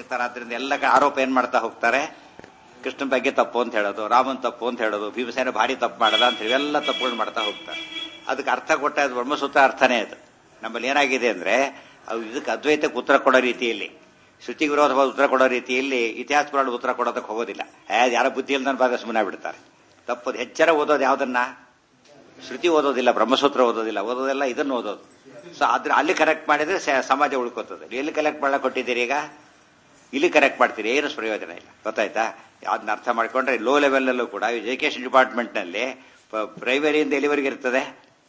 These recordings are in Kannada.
ಇರ್ತಾರೆ ಆದ್ರಿಂದ ಎಲ್ಲ ಕ- ಆರೋಪ ಏನ್ ಮಾಡ್ತಾ ಹೋಗ್ತಾರೆ ಕೃಷ್ಣನ್ ಬಗ್ಗೆ ತಪ್ಪು ಅಂತ ಹೇಳೋದು ರಾಮನ್ ತಪ್ಪು ಅಂತ ಹೇಳೋದು ಭೀಮಸೇನ ಭಾರಿ ತಪ್ಪು ಮಾಡದ ಅಂತ ಹೇಳಿ ಎಲ್ಲ ತಪ್ಪುಗಳು ಮಾಡ್ತಾ ಹೋಗ್ತಾರೆ ಅದಕ್ಕೆ ಅರ್ಥ ಕೊಟ್ಟ ಅದು ಬ್ರಹ್ಮಸೂತ್ರ ಅರ್ಥನೇ ಅದು ನಮ್ಮಲ್ಲಿ ಏನಾಗಿದೆ ಅಂದ್ರೆ ಅವು ಇದಕ್ಕೆ ಅದ್ವೈತಕ್ಕೆ ಉತ್ತರ ಕೊಡೋ ರೀತಿಯಲ್ಲಿ ಶ್ರುತಿ ವಿರೋಧವಾದ ಉತ್ತರ ಕೊಡೋ ರೀತಿಯಲ್ಲಿ ಇತಿಹಾಸ ಪುರಾಣ ಉತ್ತರ ಕೊಡೋದಕ್ಕೆ ಹೋಗೋದಿಲ್ಲ ಯಾರು ಯಾರ ಬುದ್ಧಿ ಇಲ್ದನ್ ಬಾದ ಸುಮ್ಮನೆ ಬಿಡ್ತಾರೆ ತಪ್ಪದು ಹೆಚ್ಚರ ಓದೋದು ಯಾವ್ದನ್ನ ಶ್ರುತಿ ಓದೋದಿಲ್ಲ ಬ್ರಹ್ಮಸೂತ್ರ ಓದೋದಿಲ್ಲ ಓದೋದೆಲ್ಲ ಇದನ್ನು ಓದೋದು ಸೊ ಆದ್ರೆ ಅಲ್ಲಿ ಕರೆಕ್ಟ್ ಮಾಡಿದ್ರೆ ಸ- ಸಮಾಜ ಉಳ್ಕೋತದೆ ಎಲ್ಲಿ ಕಲೆಕ್ಟ್ ಮಾಡಕ್ ಕೊಟ್ಟಿದ್ದೀರಿ ಈಗ ಇಲ್ಲಿ ಕರೆಕ್ಟ್ ಮಾಡ್ತೀರಿ ಏನು ಪ್ರಯೋಜನ ಇಲ್ಲ ಗೊತ್ತಾಯ್ತಾ ಅದನ್ನ ಅರ್ಥ ಮಾಡ್ಕೊಂಡ್ರೆ ಲೋ ಲೆವೆಲ್ಲಲ್ಲೂ ಕೂಡ ಎಜುಕೇಶನ್ ಡಿಪಾರ್ಟ್ಮೆಂಟ್ನಲ್ಲಿ ಪ್ರೈಮರಿಯಿಂದ ಎಲ್ಲಿವರೆಗೆ ಇರ್ತದೆ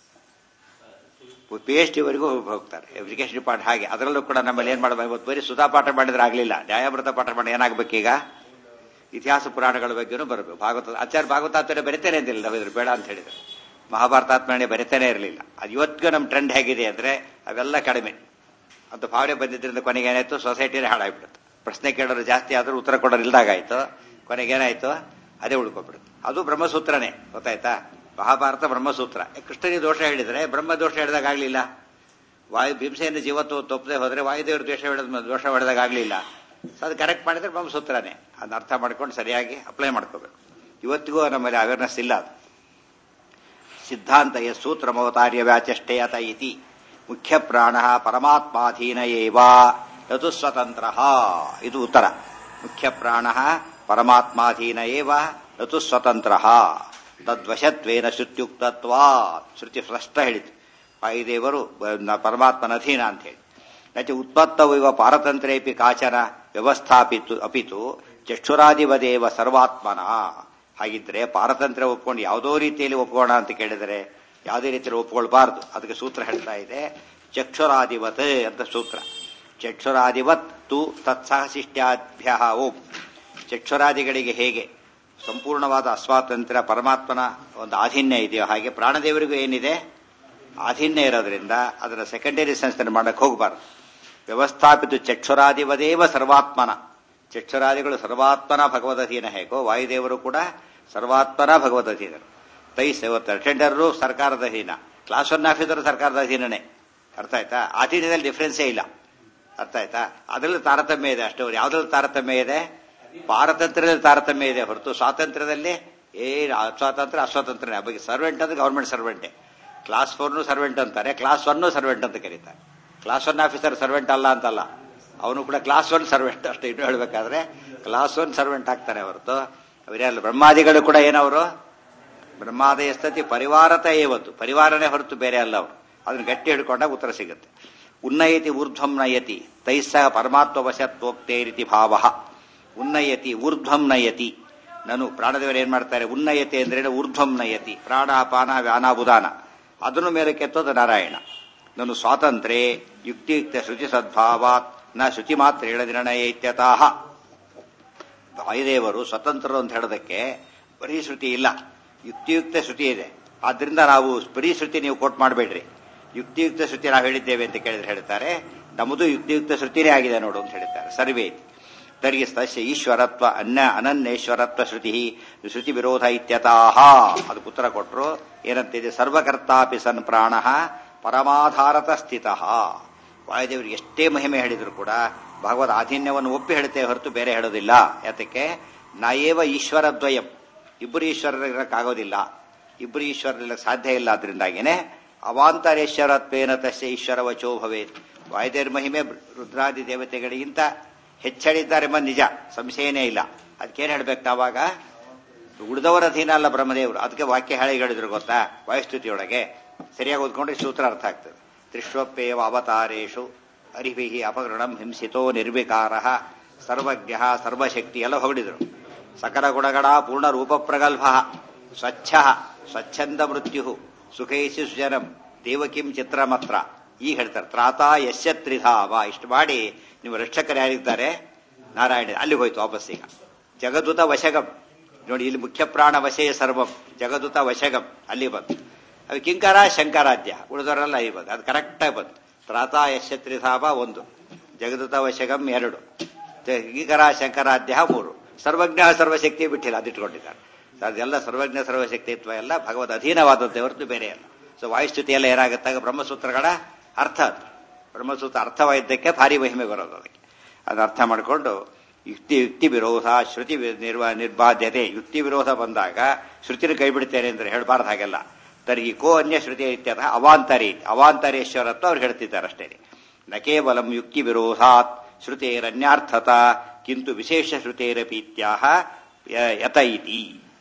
ಪಿ ಎಚ್ ಡಿವರೆಗೂ ಹೋಗ್ತಾರೆ ಎಜುಕೇಶನ್ ಡಿಪಾರ್ಟ್ ಹಾಗೆ ಅದರಲ್ಲೂ ಕೂಡ ನಮ್ಮಲ್ಲಿ ಏನ್ ಮಾಡಬೇಕು ಇವತ್ತು ಬರೀ ಸುಧಾ ಪಾಠ ಮಾಡಿದ್ರೆ ಆಗಲಿಲ್ಲ ನ್ಯಾಯಾಮೃತ ಪಾಠ ಮಾಡಿ ಏನಾಗಬೇಕೀಗ ಇತಿಹಾಸ ಪುರಾಣಗಳ ಬಗ್ಗೆನೂ ಬರಬೇಕು ಭಾಗವತ ಆಚಾರ್ಯ ಭಾಗವತಾತ್ಮನೆ ಬರಿತೇನೆ ಅಂತಿಲ್ಲ ನಾವಿದ್ರು ಬೇಡ ಅಂತ ಹೇಳಿದ್ರು ಮಹಾಭಾರತಾತ್ಮನೆ ಬರಿತಾನೆ ಇರಲಿಲ್ಲ ಅದು ಇವತ್ತಿಗೂ ನಮ್ಮ ಟ್ರೆಂಡ್ ಹೇಗಿದೆ ಅಂದ್ರೆ ಅವೆಲ್ಲ ಕಡಿಮೆ ಅಂತ ಭಾವನೆ ಬಂದಿದ್ದರಿಂದ ಕೊನೆಗೆ ಏನಾಯ್ತು ಸೊಸೈಟಿನೇ ಹಾಳಾಗ್ಬಿಡುತ್ತೆ ಪ್ರಶ್ನೆ ಕೇಳೋರು ಜಾಸ್ತಿ ಆದ್ರೂ ಉತ್ತರ ಕೊಡೋರು ಇಲ್ದಾಗಾಯ್ತು ಕೊನೆಗೆ ಏನಾಯ್ತು ಅದೇ ಉಳ್ಕೊಬಿಡುತ್ತೆ ಅದು ಬ್ರಹ್ಮಸೂತ್ರನೇ ಗೊತ್ತಾಯ್ತಾ ಮಹಾಭಾರತ ಬ್ರಹ್ಮಸೂತ್ರ ಕೃಷ್ಣನಿಗೆ ದೋಷ ಹೇಳಿದ್ರೆ ಬ್ರಹ್ಮ ದೋಷ ಹೇಳಿದಾಗ ಆಗ್ಲಿಲ್ಲ ವಾಯು ಭೀಮಸೇನ ಜೀವತ್ತು ತಪ್ಪದೆ ಹೋದ್ರೆ ವಾಯುದೇವರು ದೋಷ ಹೊಡೆದ ದೋಷ ಹೊಡೆದಾಗ ಆಗ್ಲಿಲ್ಲ ಸೊ ಅದು ಕರೆಕ್ಟ್ ಮಾಡಿದ್ರೆ ಬ್ರಹ್ಮಸೂತ್ರನೇ ಅದನ್ನ ಅರ್ಥ ಮಾಡ್ಕೊಂಡು ಸರಿಯಾಗಿ ಅಪ್ಲೈ ಮಾಡ್ಕೋಬೇಕು ಇವತ್ತಿಗೂ ನಮ್ಮಲ್ಲಿ ಅವೇರ್ನೆಸ್ ಇಲ್ಲ ಅದು ಸಿದ್ಧಾಂತ ಸೂತ್ರಮವತಾರ್ಯ ವ್ಯಾಚಷ್ಟೇ ಅತ ಇತಿ ಮುಖ್ಯ ಪ್ರಾಣ ಪರಮಾತ್ಮಾಧೀನ ಏವ ಯದು ಸ್ವತಂತ್ರ ಇದು ಉತ್ತರ ಮುಖ್ಯ ಪ್ರಾಣ ಪರಮಾತ್ಮಾಧೀನ ಏವ ಯತು ಸ್ವತಂತ್ರ ತದ್ವಶತ್ವೇನ ಶ್ರುತ್ಯುಕ್ತತ್ವಾ ಶ್ರುತಿ ಸ್ಪಷ್ಟ ಹೇಳಿತು ವಾಯುದೇವರು ಬ- ಪರಮಾತ್ಮನ ಅಧೀನ ಅಂತ ಹೇಳಿ ನಚ ಉತ್ಪತ್ತವು ಇವ ಪಾರತಂತ್ರೇಪಿ ಕಾಚನ ವ್ಯವಸ್ಥಾಪಿತು ಅಪಿತು ಚಕ್ಷುರಾದಿವದೇವ ಸರ್ವಾತ್ಮನ ಹಾಗಿದ್ರೆ ಪಾರತಂತ್ರ್ಯ ಒಪ್ಕೊಂಡು ಯಾವುದೋ ರೀತಿಯಲ್ಲಿ ಒಪ್ಕೋಣ ಅಂತ ಕೇಳಿದರೆ ಯಾವುದೇ ರೀತಿಯಲ್ಲಿ ಒಪ್ಕೊಳ್ಬಾರ್ದು ಅದಕ್ಕೆ ಸೂತ್ರ ಹೇಳ್ತಾ ಇದೆ ಚಕ್ಷುರಾದಿವತ್ ಅಂತ ಸೂತ್ರ ಚಕ್ಷುರಾದಿವತ್ ತು ತತ್ಸಹಶಿಷ್ಟ್ಯಾಭ್ಯ ಓಂ ಚಕ್ಷುರಾದಿಗಳಿಗೆ ಹೇಗೆ ಸಂಪೂರ್ಣವಾದ ಅಸ್ವಾತಂತ್ರ್ಯ ಪರಮಾತ್ಮನ ಒಂದು ಆಧೀನ್ಯ ಇದೆಯೋ ಹಾಗೆ ಪ್ರಾಣದೇವರಿಗೂ ಏನಿದೆ ಆಧೀನ್ಯ ಇರೋದ್ರಿಂದ ಅದರ ಸೆಕೆಂಡರಿ ಸೆನ್ಸ್ ಮಾಡಕ್ಕೆ ಹೋಗಬಾರ್ದು ವ್ಯವಸ್ಥಾಪಿತ ಚಕ್ಷುರಾದಿವದೇವ ಸರ್ವಾತ್ಮನ ಚಕ್ಷುರಾದಿಗಳು ಸರ್ವಾತ್ಮನ ಭಗವದಧೀನ ಹೇಗೋ ವಾಯುದೇವರು ಕೂಡ ಸರ್ವಾತ್ಮನ ಭಗವದಧೀನರು ತೈ ಇವತ್ತು ಅಟೆಂಡರು ಸರ್ಕಾರದ ಅಧೀನ ಕ್ಲಾಸ್ ಒನ್ ಆಫೀಸರ್ ಸರ್ಕಾರದ ಅಧೀನನೇ ಅರ್ಥ ಆಯ್ತಾ ಅಧೀನದಲ್ಲಿ ಡಿಫ್ರೆನ್ಸೇ ಇಲ್ಲ ಅರ್ಥ ಆಯ್ತಾ ಅದರಲ್ಲಿ ತಾರತಮ್ಯ ಇದೆ ಅಷ್ಟೇ ಯಾವ್ದ್ರಲ್ಲಿ ತಾರತಮ್ಯ ಇದೆ ಪಾರತಂತ್ರ್ಯದಲ್ಲಿ ತಾರತಮ್ಯ ಇದೆ ಹೊರತು ಸ್ವಾತಂತ್ರ್ಯದಲ್ಲಿ ಏನು ಅಸ್ವಾತಂತ್ರ್ಯ ಅಸ್ವಾತಂತ್ರ್ಯ ಬಗ್ಗೆ ಸರ್ವೆಂಟ್ ಅಂದ್ರೆ ಗವರ್ಮೆಂಟ್ ಸರ್ವೆಂಟೇ ಕ್ಲಾಸ್ ಫೋರ್ನು ಸರ್ವೆಂಟ್ ಅಂತಾರೆ ಕ್ಲಾಸ್ ಒನ್ನು ಸರ್ವೆಂಟ್ ಅಂತ ಕರೀತಾರೆ ಕ್ಲಾಸ್ ಒನ್ ಆಫೀಸರ್ ಸರ್ವೆಂಟ್ ಅಲ್ಲ ಅಂತಲ್ಲ ಅವನು ಕೂಡ ಕ್ಲಾಸ್ ಒನ್ ಸರ್ವೆಂಟ್ ಅಷ್ಟೇ ಇನ್ನು ಹೇಳ್ಬೇಕಾದ್ರೆ ಕ್ಲಾಸ್ ಒನ್ ಸರ್ವೆಂಟ್ ಆಗ್ತಾನೆ ಹೊರತು ಅವರೆಲ್ಲ ಬ್ರಹ್ಮಾದಿಗಳು ಕೂಡ ಏನವರು ಬ್ರಹ್ಮಾದಯ ಸ್ಥಿತಿ ಪರಿವಾರತ ಏವತ್ತು ಪರಿವಾರನೇ ಹೊರತು ಬೇರೆ ಅಲ್ಲ ಅವರು ಅದನ್ನ ಗಟ್ಟಿ ಹಿಡ್ಕೊಂಡಾಗ ಉತ್ತರ ಸಿಗುತ್ತೆ ಉನ್ನಯತಿ ಊರ್ಧ್ವಂ ನಯತಿ ತೈಸ್ಸಹ ಪರಮಾತ್ಮ ವಶತ್ವೋಕ್ತೇ ರೀತಿ ಭಾವ ಉನ್ನಯತಿ ಊರ್ಧ್ವಂ ನಯತಿ ನಾನು ಪ್ರಾಣದೇವರು ಏನ್ ಮಾಡ್ತಾರೆ ಉನ್ನಯತಿ ಅಂದ್ರೆ ಊರ್ಧ್ವಂ ನಯತಿ ಪ್ರಾಣ ಪಾನ ವ್ಯಾನಾಬುದಾನ ಅದನ್ನು ಮೇಲೆ ಕೆತ್ತೋದು ನಾರಾಯಣ ನಾನು ಸ್ವಾತಂತ್ರ್ಯ ಯುಕ್ತಿಯುಕ್ತ ಶುಚಿ ಸದ್ಭಾವಾತ್ ನ ಶುಚಿ ಮಾತ್ರ ಹೇಳ ನಿರ್ಣಯ ಇತ್ಯತಃ ವಾಯುದೇವರು ಸ್ವತಂತ್ರರು ಅಂತ ಹೇಳೋದಕ್ಕೆ ಬರೀ ಶ್ರುತಿ ಇಲ್ಲ ಯುಕ್ತಿಯುಕ್ತ ಶ್ರುತಿ ಇದೆ ಆದ್ರಿಂದ ನಾವು ಬರೀ ಶ್ರುತಿ ನೀವು ಕೋಟ್ ಮಾಡಬೇಡ್ರಿ ಯುಕ್ತಿಯುಕ್ತ ಶ್ರುತಿ ನಾವು ಹೇಳಿದ್ದೇವೆ ಅಂತ ಕೇಳಿದ್ರೆ ಹೇಳ್ತಾರೆ ನಮ್ಮದು ಯುಕ್ತಿಯುಕ್ತ ಶ್ರುತಿನೇ ಆಗಿದೆ ನೋಡು ಅಂತ ಹೇಳ್ತಾರೆ ಸರ್ವೇ ತರ್ಗಿ ತಸ್ಯ ಈಶ್ವರತ್ವ ಅನ್ಯ ಅನನ್ಯೇಶ್ವರತ್ವ ಶ್ರುತಿ ಶ್ರುತಿ ವಿರೋಧ ಇತ್ಯತಃ ಅದಕ್ಕೆ ಉತ್ತರ ಕೊಟ್ಟರು ಏನಂತಿದೆ ಸರ್ವಕರ್ತಾಪಿ ಸನ್ ಪ್ರಾಣ ಪರಮಾಧಾರತ ಸ್ಥಿತ ವಾಯುದೇವರಿಗೆ ಎಷ್ಟೇ ಮಹಿಮೆ ಹೇಳಿದ್ರು ಕೂಡ ಭಗವದ್ ಆಧೀನ್ಯವನ್ನು ಒಪ್ಪಿ ಹೇಳ್ತೇವೆ ಹೊರತು ಬೇರೆ ಹೇಳೋದಿಲ್ಲ ಯಾತಕ್ಕೆ ನಾಯೇವ ಈಶ್ವರದ್ವಯಂ ಇಬ್ಬರು ಈಶ್ವರರಿರಕ್ಕಾಗೋದಿಲ್ಲ ಇಬ್ಬರು ಈಶ್ವರರಿರಕ್ಕೆ ಸಾಧ್ಯ ಇಲ್ಲ ಅದರಿಂದಾಗಿನೇ ಅವಾಂತರೇಶ್ವರತ್ವೇನ ತಸ್ಯ ಈಶ್ವರ ವಚೋ ಭವೇತ್ ವಾಯುದೇವರ ಮಹಿಮೆ ರುದ್ರಾದಿ ದೇವತೆಗಳಿಗಿಂತ ಹೆಚ್ಚಳಿದ್ದಾರೆಂಬ ನಿಜ ಸಂಶಯನೇ ಇಲ್ಲ ಅದಕ್ಕೇನು ಹೇಳ್ಬೇಕು ನಾವಾಗ ಉಳಿದವರ ಅಧೀನ ಅಲ್ಲ ಬ್ರಹ್ಮದೇವರು ಅದಕ್ಕೆ ವಾಕ್ಯ ಹೇಳಿ ಹೇಳಿದ್ರು ಗೊತ್ತಾ ವಾಯುಸ್ತುತಿಯೊಳಗೆ ಸರಿಯಾಗಿ ಓದ್ಕೊಂಡ್ರೆ ಸೂತ್ರ ಅರ್ಥ ಆಗ್ತದೆ ತ್ರಿಶ್ವಪ್ಯೇವ ಅವತಾರೇಶು ಅರಿಭಿ ಅಪಗೃಣಂ ಹಿಂಸಿತೋ ನಿರ್ವಿಕಾರ ಸರ್ವಜ್ಞ ಸರ್ವಶಕ್ತಿ ಎಲ್ಲ ಹೊಗಳಿದ್ರು ಸಕಲ ಗುಣಗಳ ಪೂರ್ಣ ರೂಪ ಪ್ರಗಲ್ಭ ಸ್ವಚ್ಛ ಸ್ವಚ್ಛಂದ ಮೃತ್ಯು ಸುಖೈಸಿ ಸುಜನಂ ದೇವಕಿಂ ಚಿತ್ರಮತ್ರ ಈಗ ಹೇಳ್ತಾರೆ ತ್ರಾತಾ ಯಶ್ಯ ತ್ರಿಧಾವ ಇಷ್ಟು ಮಾಡಿ ನೀವು ರಕ್ಷಕರು ಯಾರಿದ್ದಾರೆ ನಾರಾಯಣ ಅಲ್ಲಿಗೆ ಹೋಯ್ತು ವಾಪಸ್ ಈಗ ಜಗದುತ ವಶಗಂ ನೋಡಿ ಇಲ್ಲಿ ಮುಖ್ಯ ಪ್ರಾಣ ವಶೇ ಸರ್ವಂ ಜಗದುತ ವಶಗಂ ಅಲ್ಲಿ ಬಂತು ಅದು ಕಿಂಕರ ಶಂಕರಾಧ್ಯ ಉಳಿದವರೆಲ್ಲ ಅಲ್ಲಿ ಬಂದು ಅದು ಕರೆಕ್ಟಾಗಿ ಬಂತು ತ್ರಾತಾ ಯಶ್ಯ ತ್ರಿಧಾವ ಒಂದು ಜಗದುತ ವಶಗಂ ಎರಡು ಕಿಂಕರ ಶಂಕರಾಧ್ಯ ಮೂರು ಸರ್ವಜ್ಞ ಸರ್ವಶಕ್ತಿ ಬಿಟ್ಟಿಲ್ಲ ಅದಿಟ್ಕೊಂಡಿದ್ದಾರೆ ಅದೆಲ್ಲ ಸರ್ವಜ್ಞ ಸರ್ವಶಕ್ತಿತ್ವ ಎಲ್ಲ ಭಗವದ್ ಅಧೀನವಾದದ್ದೇ ಹೊರತು ಬೇರೆ ಅಲ್ಲ ಸೊ ವಾಯುಸ್ತುತಿ ಎಲ್ಲ ಏನಾಗುತ್ತಾಗ ಬ್ರಹ್ಮಸೂತ್ರಗಳ ಅರ್ಥ ಅದು ಬ್ರಹ್ಮಸೂತ್ರ ಅರ್ಥವಾಗಿದ್ದಕ್ಕೆ ಭಾರಿ ಮಹಿಮೆ ಬರೋದು ಅದಕ್ಕೆ ಅದು ಅರ್ಥ ಮಾಡಿಕೊಂಡು ಯುಕ್ತಿ ಯುಕ್ತಿ ವಿರೋಧ ಶ್ರುತಿ ವಿ- ನಿರ್ವ ನಿರ್ಬಾಧ್ಯತೆ ಯುಕ್ತಿ ವಿರೋಧ ಬಂದಾಗ ಶ್ರುತಿನ ಕೈ ಬಿಡ್ತೇನೆ ಅಂದ್ರೆ ಹೇಳಬಾರ್ದು ಹಾಗೆಲ್ಲ ತರ್ಹಿ ಕೋ ಅನ್ಯ ಶ್ರುತಿ ಇತ್ಯರ್ಥ ಅವಾಂತರಿ ಅವಾಂತರೇಶ್ವರತ್ವ ಅವ್ರು ಹೇಳ್ತಿದ್ದಾರೆ ಅಷ್ಟೇ ನ ಕೇವಲ ಯುಕ್ತಿ ವಿರೋಧಾತ್ ಶ್ರುತೇರನ್ಯಾರ್ಥತ ಕಿಂತು ವಿಶೇಷ ಶ್ರುತೇರಪೀತ್ಯಾಹ ಯ- ಯತ ಇತಿ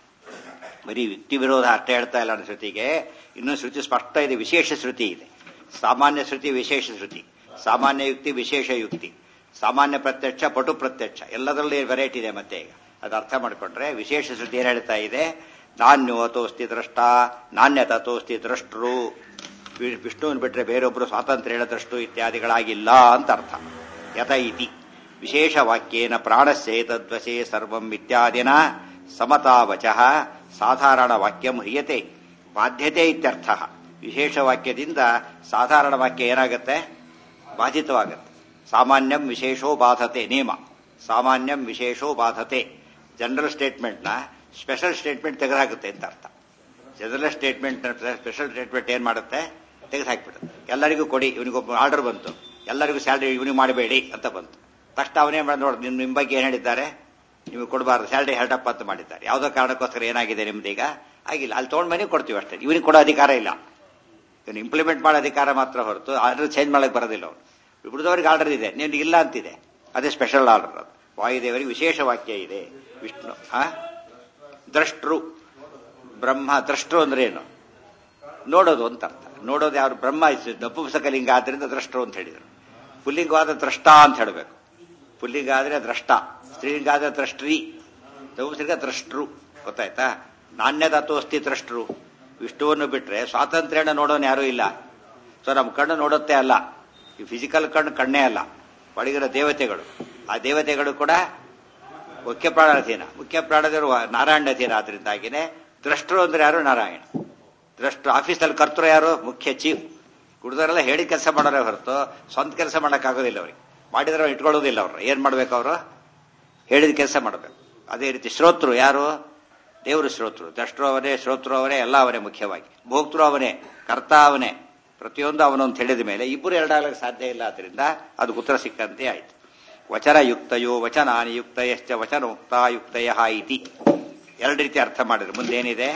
ಬರೀ ಯುಕ್ತಿ ವಿರೋಧ ಅಷ್ಟೇ ಹೇಳ್ತಾ ಇಲ್ಲ ಅನ್ನೋ ಶ್ರುತಿಗೆ ಇನ್ನು ಶ್ರುತಿ ಸ್ಪಷ್ಟ ಇದೆ ವಿಶೇಷ ಶ್ರುತಿ ಇದೆ ಸಾಮಾನ್ಯ ಶ್ರುತಿ ವಿಶೇಷ ಶ್ರುತಿ ಸಾಮಾನ್ಯ ಯುಕ್ತಿ ವಿಶೇಷ ಯುಕ್ತಿ ಸಾಮಾನ್ಯ ಪ್ರತ್ಯಕ್ಷ ಪಟು ಪ್ರತ್ಯಕ್ಷ ಎಲ್ಲದರಲ್ಲಿ ವೆರೈಟಿ ಇದೆ ಮತ್ತೆ ಈಗ ಅದು ಅರ್ಥ ಮಾಡಿಕೊಂಡ್ರೆ ವಿಶೇಷ ಶ್ರುತಿ ಏನ್ ಹೇಳ್ತಾ ಇದೆ ನಾಣ್ಯೋ ತೋಸ್ತಿ ದ್ರಷ್ಟ ನಾಣ್ಯ ತೋಸ್ತಿ ದ್ರಷ್ಟರು ವಿ- ವಿಷ್ಣುವಿನ ಬಿಟ್ಟರೆ ಬೇರೊಬ್ಬರು ಸ್ವಾತಂತ್ರ್ಯ ಹೇಳದಷ್ಟು ಇತ್ಯಾದಿಗಳಾಗಿಲ್ಲ ಅಂತ ಅರ್ಥ ಯತ ಇತಿ ವಿಶೇಷ ವಾಕ್ಯೇನ ಪ್ರಾಣಸ್ಯೇತದ್ವಶೇ ಸರ್ವಂ ಇತ್ಯಾದಿನ ಸಮತಾವಚ ಸಾಧಾರಣ ವಾಕ್ಯಂ ಹ್ರಿಯತೆ ಬಾಧ್ಯತೆ ಇತ್ಯರ್ಥ ವಿಶೇಷ ವಾಕ್ಯದಿಂದ ಸಾಧಾರಣ ವಾಕ್ಯ ಏನಾಗುತ್ತೆ ಬಾಧಿತವಾಗುತ್ತೆ ಸಾಮಾನ್ಯಂ ವಿಶೇಷೋ ಬಾಧತೆ ನೇಮ ಸಾಮಾನ್ಯಂ ವಿಶೇಷೋ ಬಾಧತೆ ಜನರಲ್ ಸ್ಟೇಟ್ಮೆಂಟ್ನ ಸ್ಪೆಷಲ್ ಸ್ಟೇಟ್ಮೆಂಟ್ ತೆಗೆದುಹಾಕುತ್ತೆ ಅಂತ ಅರ್ಥ ಜನರಲ್ ಸ್ಟೇಟ್ಮೆಂಟ್ ಸ್ಪೆಷಲ್ ಸ್ಟೇಟ್ಮೆಂಟ್ ಏನ್ ಮಾಡುತ್ತೆ ತೆಗೆದು ಹಾಕ್ಬಿಡುತ್ತೆ ಎಲ್ಲರಿಗೂ ಕೊಡಿ ಇವನಿಗೊಬ್ಬ ಆರ್ಡರ್ ಬಂತು ಎಲ್ಲರಿಗೂ ಸ್ಯಾಲ್ರಿ ಇವನಿಗೆ ಮಾಡಬೇಡಿ ಅಂತ ಬಂತು ತಕ್ಷಣ ಅವನೇ ಮಾಡಿ ನೋಡಿ ನಿಮ್ ನಿಮ್ಮ ಬಗ್ಗೆ ಏನ್ ಹೇಳಿದ್ದಾರೆ ನಿಮಗೆ ಕೊಡಬಾರ್ದು ಸ್ಯಾಲ್ರಿ ಹೆಲ್ಟಪ್ ಅಂತ ಮಾಡಿದ್ದಾರೆ ಯಾವುದೋ ಕಾರಣಕ್ಕೋಸ್ಕರ ಏನಾಗಿದೆ ನಿಮ್ದೀಗ ಆಗಿಲ್ಲ ಅಲ್ಲಿ ತೊಗೊಂಡ್ ಮನೆ ಕೊಡ್ತೀವಿ ಅಷ್ಟೇ ಇವನಿಗೆ ಕೊಡೋ ಅಧಿಕಾರ ಇಲ್ಲ ಇವನು ಇಂಪ್ಲಿಮೆಂಟ್ ಮಾಡೋ ಅಧಿಕಾರ ಮಾತ್ರ ಹೊರತು ಆರ್ಡರ್ ಚೇಂಜ್ ಮಾಡಕ್ ಬರೋದಿಲ್ಲ ಅವನು ಉಳಿದವರಿಗೆ ಆರ್ಡರ್ ಇದೆ ನಿನ್ಗೆ ಇಲ್ಲ ಅಂತಿದೆ ಅದೇ ಸ್ಪೆಷಲ್ ಆರ್ಡರ್ ಅದು ವಾಯುದೇವರಿಗೆ ವಿಶೇಷ ವಾಕ್ಯ ಇದೆ ವಿಷ್ಣು ಆ ದ್ರಷ್ಟರು ಬ್ರಹ್ಮ ದ್ರಷ್ಟರು ಅಂದ್ರೆ ಏನು ನೋಡೋದು ಅಂತ ಅರ್ಥ ನೋಡೋದು ಯಾರು ಬ್ರಹ್ಮ ನಪುಂಸಕಲಿಂಗ ಆದ್ರಿಂದ ದ್ರಷ್ಟರು ಅಂತ ಹೇಳಿದರು ಪುಲ್ಲಿಂಗವಾದ ದ್ರಷ್ಟ ಅಂತ ಹೇಳಬೇಕು ಪುಲ್ಲಿಂಗ ಆದ್ರೆ ದ್ರಷ್ಟ ಸ್ತ್ರೀಲಿಂಗ ಆದ್ರೆ ದ್ರಷ್ಟ್ರಿ ನಪುಂಸಕ ದ್ರಷ್ಟರು ಗೊತ್ತಾಯ್ತಾ ನಾಣ್ಯದ ತೋಸ್ತಿ ದ್ರಷ್ಟರು ವಿಷ್ಣುವನ್ನು ಬಿಟ್ರೆ ಸ್ವಾತಂತ್ರ್ಯನ ನೋಡೋನು ಯಾರೂ ಇಲ್ಲ ಸೊ ನಮ್ಮ ಕಣ್ಣು ನೋಡುತ್ತೆ ಅಲ್ಲ ಈ ಫಿಸಿಕಲ್ ಕಣ್ಣು ಕಣ್ಣೇ ಅಲ್ಲ ಒಳಗಿರೋ ದೇವತೆಗಳು ಆ ದೇವತೆಗಳು ಕೂಡ ಮುಖ್ಯ ಪ್ರಾಣಾಧೀನ ಮುಖ್ಯ ಪ್ರಾಣದೇವರು ನಾರಾಯಣಧೀನ ಆದ್ರಿಂದಾಗಿನೇ ದ್ರಷ್ಟರು ಅಂದ್ರೆ ಯಾರು ನಾರಾಯಣ ದ್ರಷ್ಟು ಆಫೀಸಲ್ಲಿ ಕರ್ತರು ಯಾರು ಮುಖ್ಯ ಚೀಫ್ ಹುಡುಗರೆಲ್ಲ ಹೇಳಿ ಕೆಲಸ ಮಾಡೋರೇ ಹೊರತು ಸ್ವಂತ ಕೆಲಸ ಮಾಡೋಕ್ಕಾಗೋದಿಲ್ಲ ಅವ್ರಿಗೆ ಮಾಡಿದ್ರೆ ಅವ್ರು ಇಟ್ಕೊಳ್ಳೋದಿಲ್ಲ ಅವ್ರು ಏನ್ ಮಾಡ್ಬೇಕು ಅವರು ಹೇಳಿದ ಕೆಲಸ ಮಾಡಬೇಕು ಅದೇ ರೀತಿ ಶ್ರೋತೃ ಯಾರು ದೇವರು ಶ್ರೋತೃ ದ್ರಷ್ಟರು ಅವನೇ ಶ್ರೋತೃ ಅವನೇ ಎಲ್ಲ ಅವನೇ ಮುಖ್ಯವಾಗಿ ಭೋಕ್ತೃ ಅವನೇ ಕರ್ತ ಅವನೇ ಪ್ರತಿಯೊಂದು ಅವನು ಅಂತ ಹೇಳಿದ ಮೇಲೆ ಇಬ್ಬರು ಎರಡಾಗಲಿಕ್ಕೆ ಸಾಧ್ಯ ಇಲ್ಲ ಆದ್ರಿಂದ ಅದು ಉತ್ತರ ಸಿಕ್ಕಂತೆ ಆಯ್ತು ವಚನಯುಕ್ತಯೋ ವಚನಾನಿ ಯುಕ್ತಯಶ್ಚ ವಚನೋಕ್ತಾಯುಕ್ತಯ ಇತಿ ಎರಡು ರೀತಿ ಅರ್ಥ ಮಾಡಿದ್ರು ಮುಂದೇನಿದೆ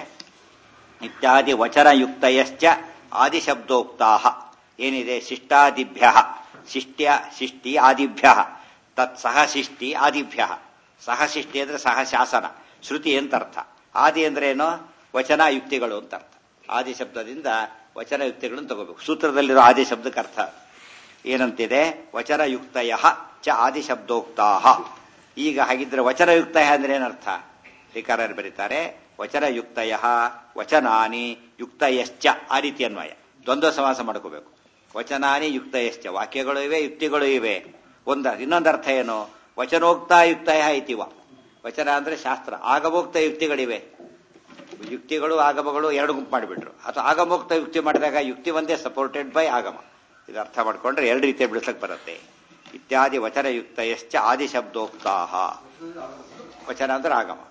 ಇತ್ಯಾದಿ ವಚನಯುಕ್ತಯಶ್ಚ ಆದಿಶಬ್ದೋಕ್ತಾ ಏನಿದೆ ಶಿಷ್ಟಾದಿಭ್ಯ ಶಿಷ್ಟ್ಯ ಶಿಷ್ಟಿ ಆದಿಭ್ಯ ತತ್ ಸಹ ಶಿಷ್ಟಿ ಆದಿಭ್ಯ ಸಹ ಶಿಷ್ಟಿ ಅಂದ್ರೆ ಸಹ ಶಾಸನ ಶ್ರುತಿ ಅಂತ ಅರ್ಥ ಆದಿ ಅಂದ್ರೆ ಏನು ವಚನ ಯುಕ್ತಿಗಳು ಅಂತ ಅರ್ಥ ಆದಿ ಶಬ್ದದಿಂದ ವಚನ ಯುಕ್ತಿಗಳನ್ನು ತಗೋಬೇಕು ಸೂತ್ರದಲ್ಲಿರೋ ಆದಿ ಶಬ್ದಕ್ಕೆ ಅರ್ಥ ಏನಂತಿದೆ ವಚನಯುಕ್ತಯ ಚ ಆದಿ ಶಬ್ದೋಕ್ತಾ ಈಗ ಹಾಗಿದ್ರೆ ವಚನಯುಕ್ತ ಅಂದ್ರೆ ಏನರ್ಥ ಶ್ರೀಕಾರರು ಬರೀತಾರೆ ವಚನಯುಕ್ತಯ ವಚನಾನಿ ಯುಕ್ತಯಶ್ಚ ಆ ರೀತಿ ಅನ್ವಯ ದ್ವಂದ್ವ ಸಮಾಸ ಮಾಡ್ಕೋಬೇಕು ವಚನಾನಿ ಯುಕ್ತಯಶ್ಚ ವಾಕ್ಯಗಳು ಇವೆ ಯುಕ್ತಿಗಳು ಇವೆ ಒಂದ ಇನ್ನೊಂದು ಅರ್ಥ ಏನು ವಚನೋಕ್ತ ಯುಕ್ತಯ ಇತಿವ ವಚನ ಅಂದ್ರೆ ಶಾಸ್ತ್ರ ಆಗಮೋಕ್ತ ಯುಕ್ತಿಗಳಿವೆ ಯುಕ್ತಿಗಳು ಆಗಮಗಳು ಎರಡು ಗುಂಪು ಮಾಡಿಬಿಟ್ರು ಅಥವಾ ಆಗಮೋಕ್ತ ಯುಕ್ತಿ ಮಾಡಿದಾಗ ಯುಕ್ತಿ ಒಂದೇ ಸಪೋರ್ಟೆಡ್ ಬೈ ಆಗಮ ಇದು ಅರ್ಥ ಮಾಡ್ಕೊಂಡ್ರೆ ಎರಡು ರೀತಿಯ ಬಿಡಿಸಕ್ ಬರುತ್ತೆ ಇತ್ಯಾದಿ ವಚನಯುಕ್ತಯಶ್ಚ ಆದಿ ಶಬ್ದೋಕ್ತಾಹ ವಚನ ಅಂದ್ರೆ ಆಗಮ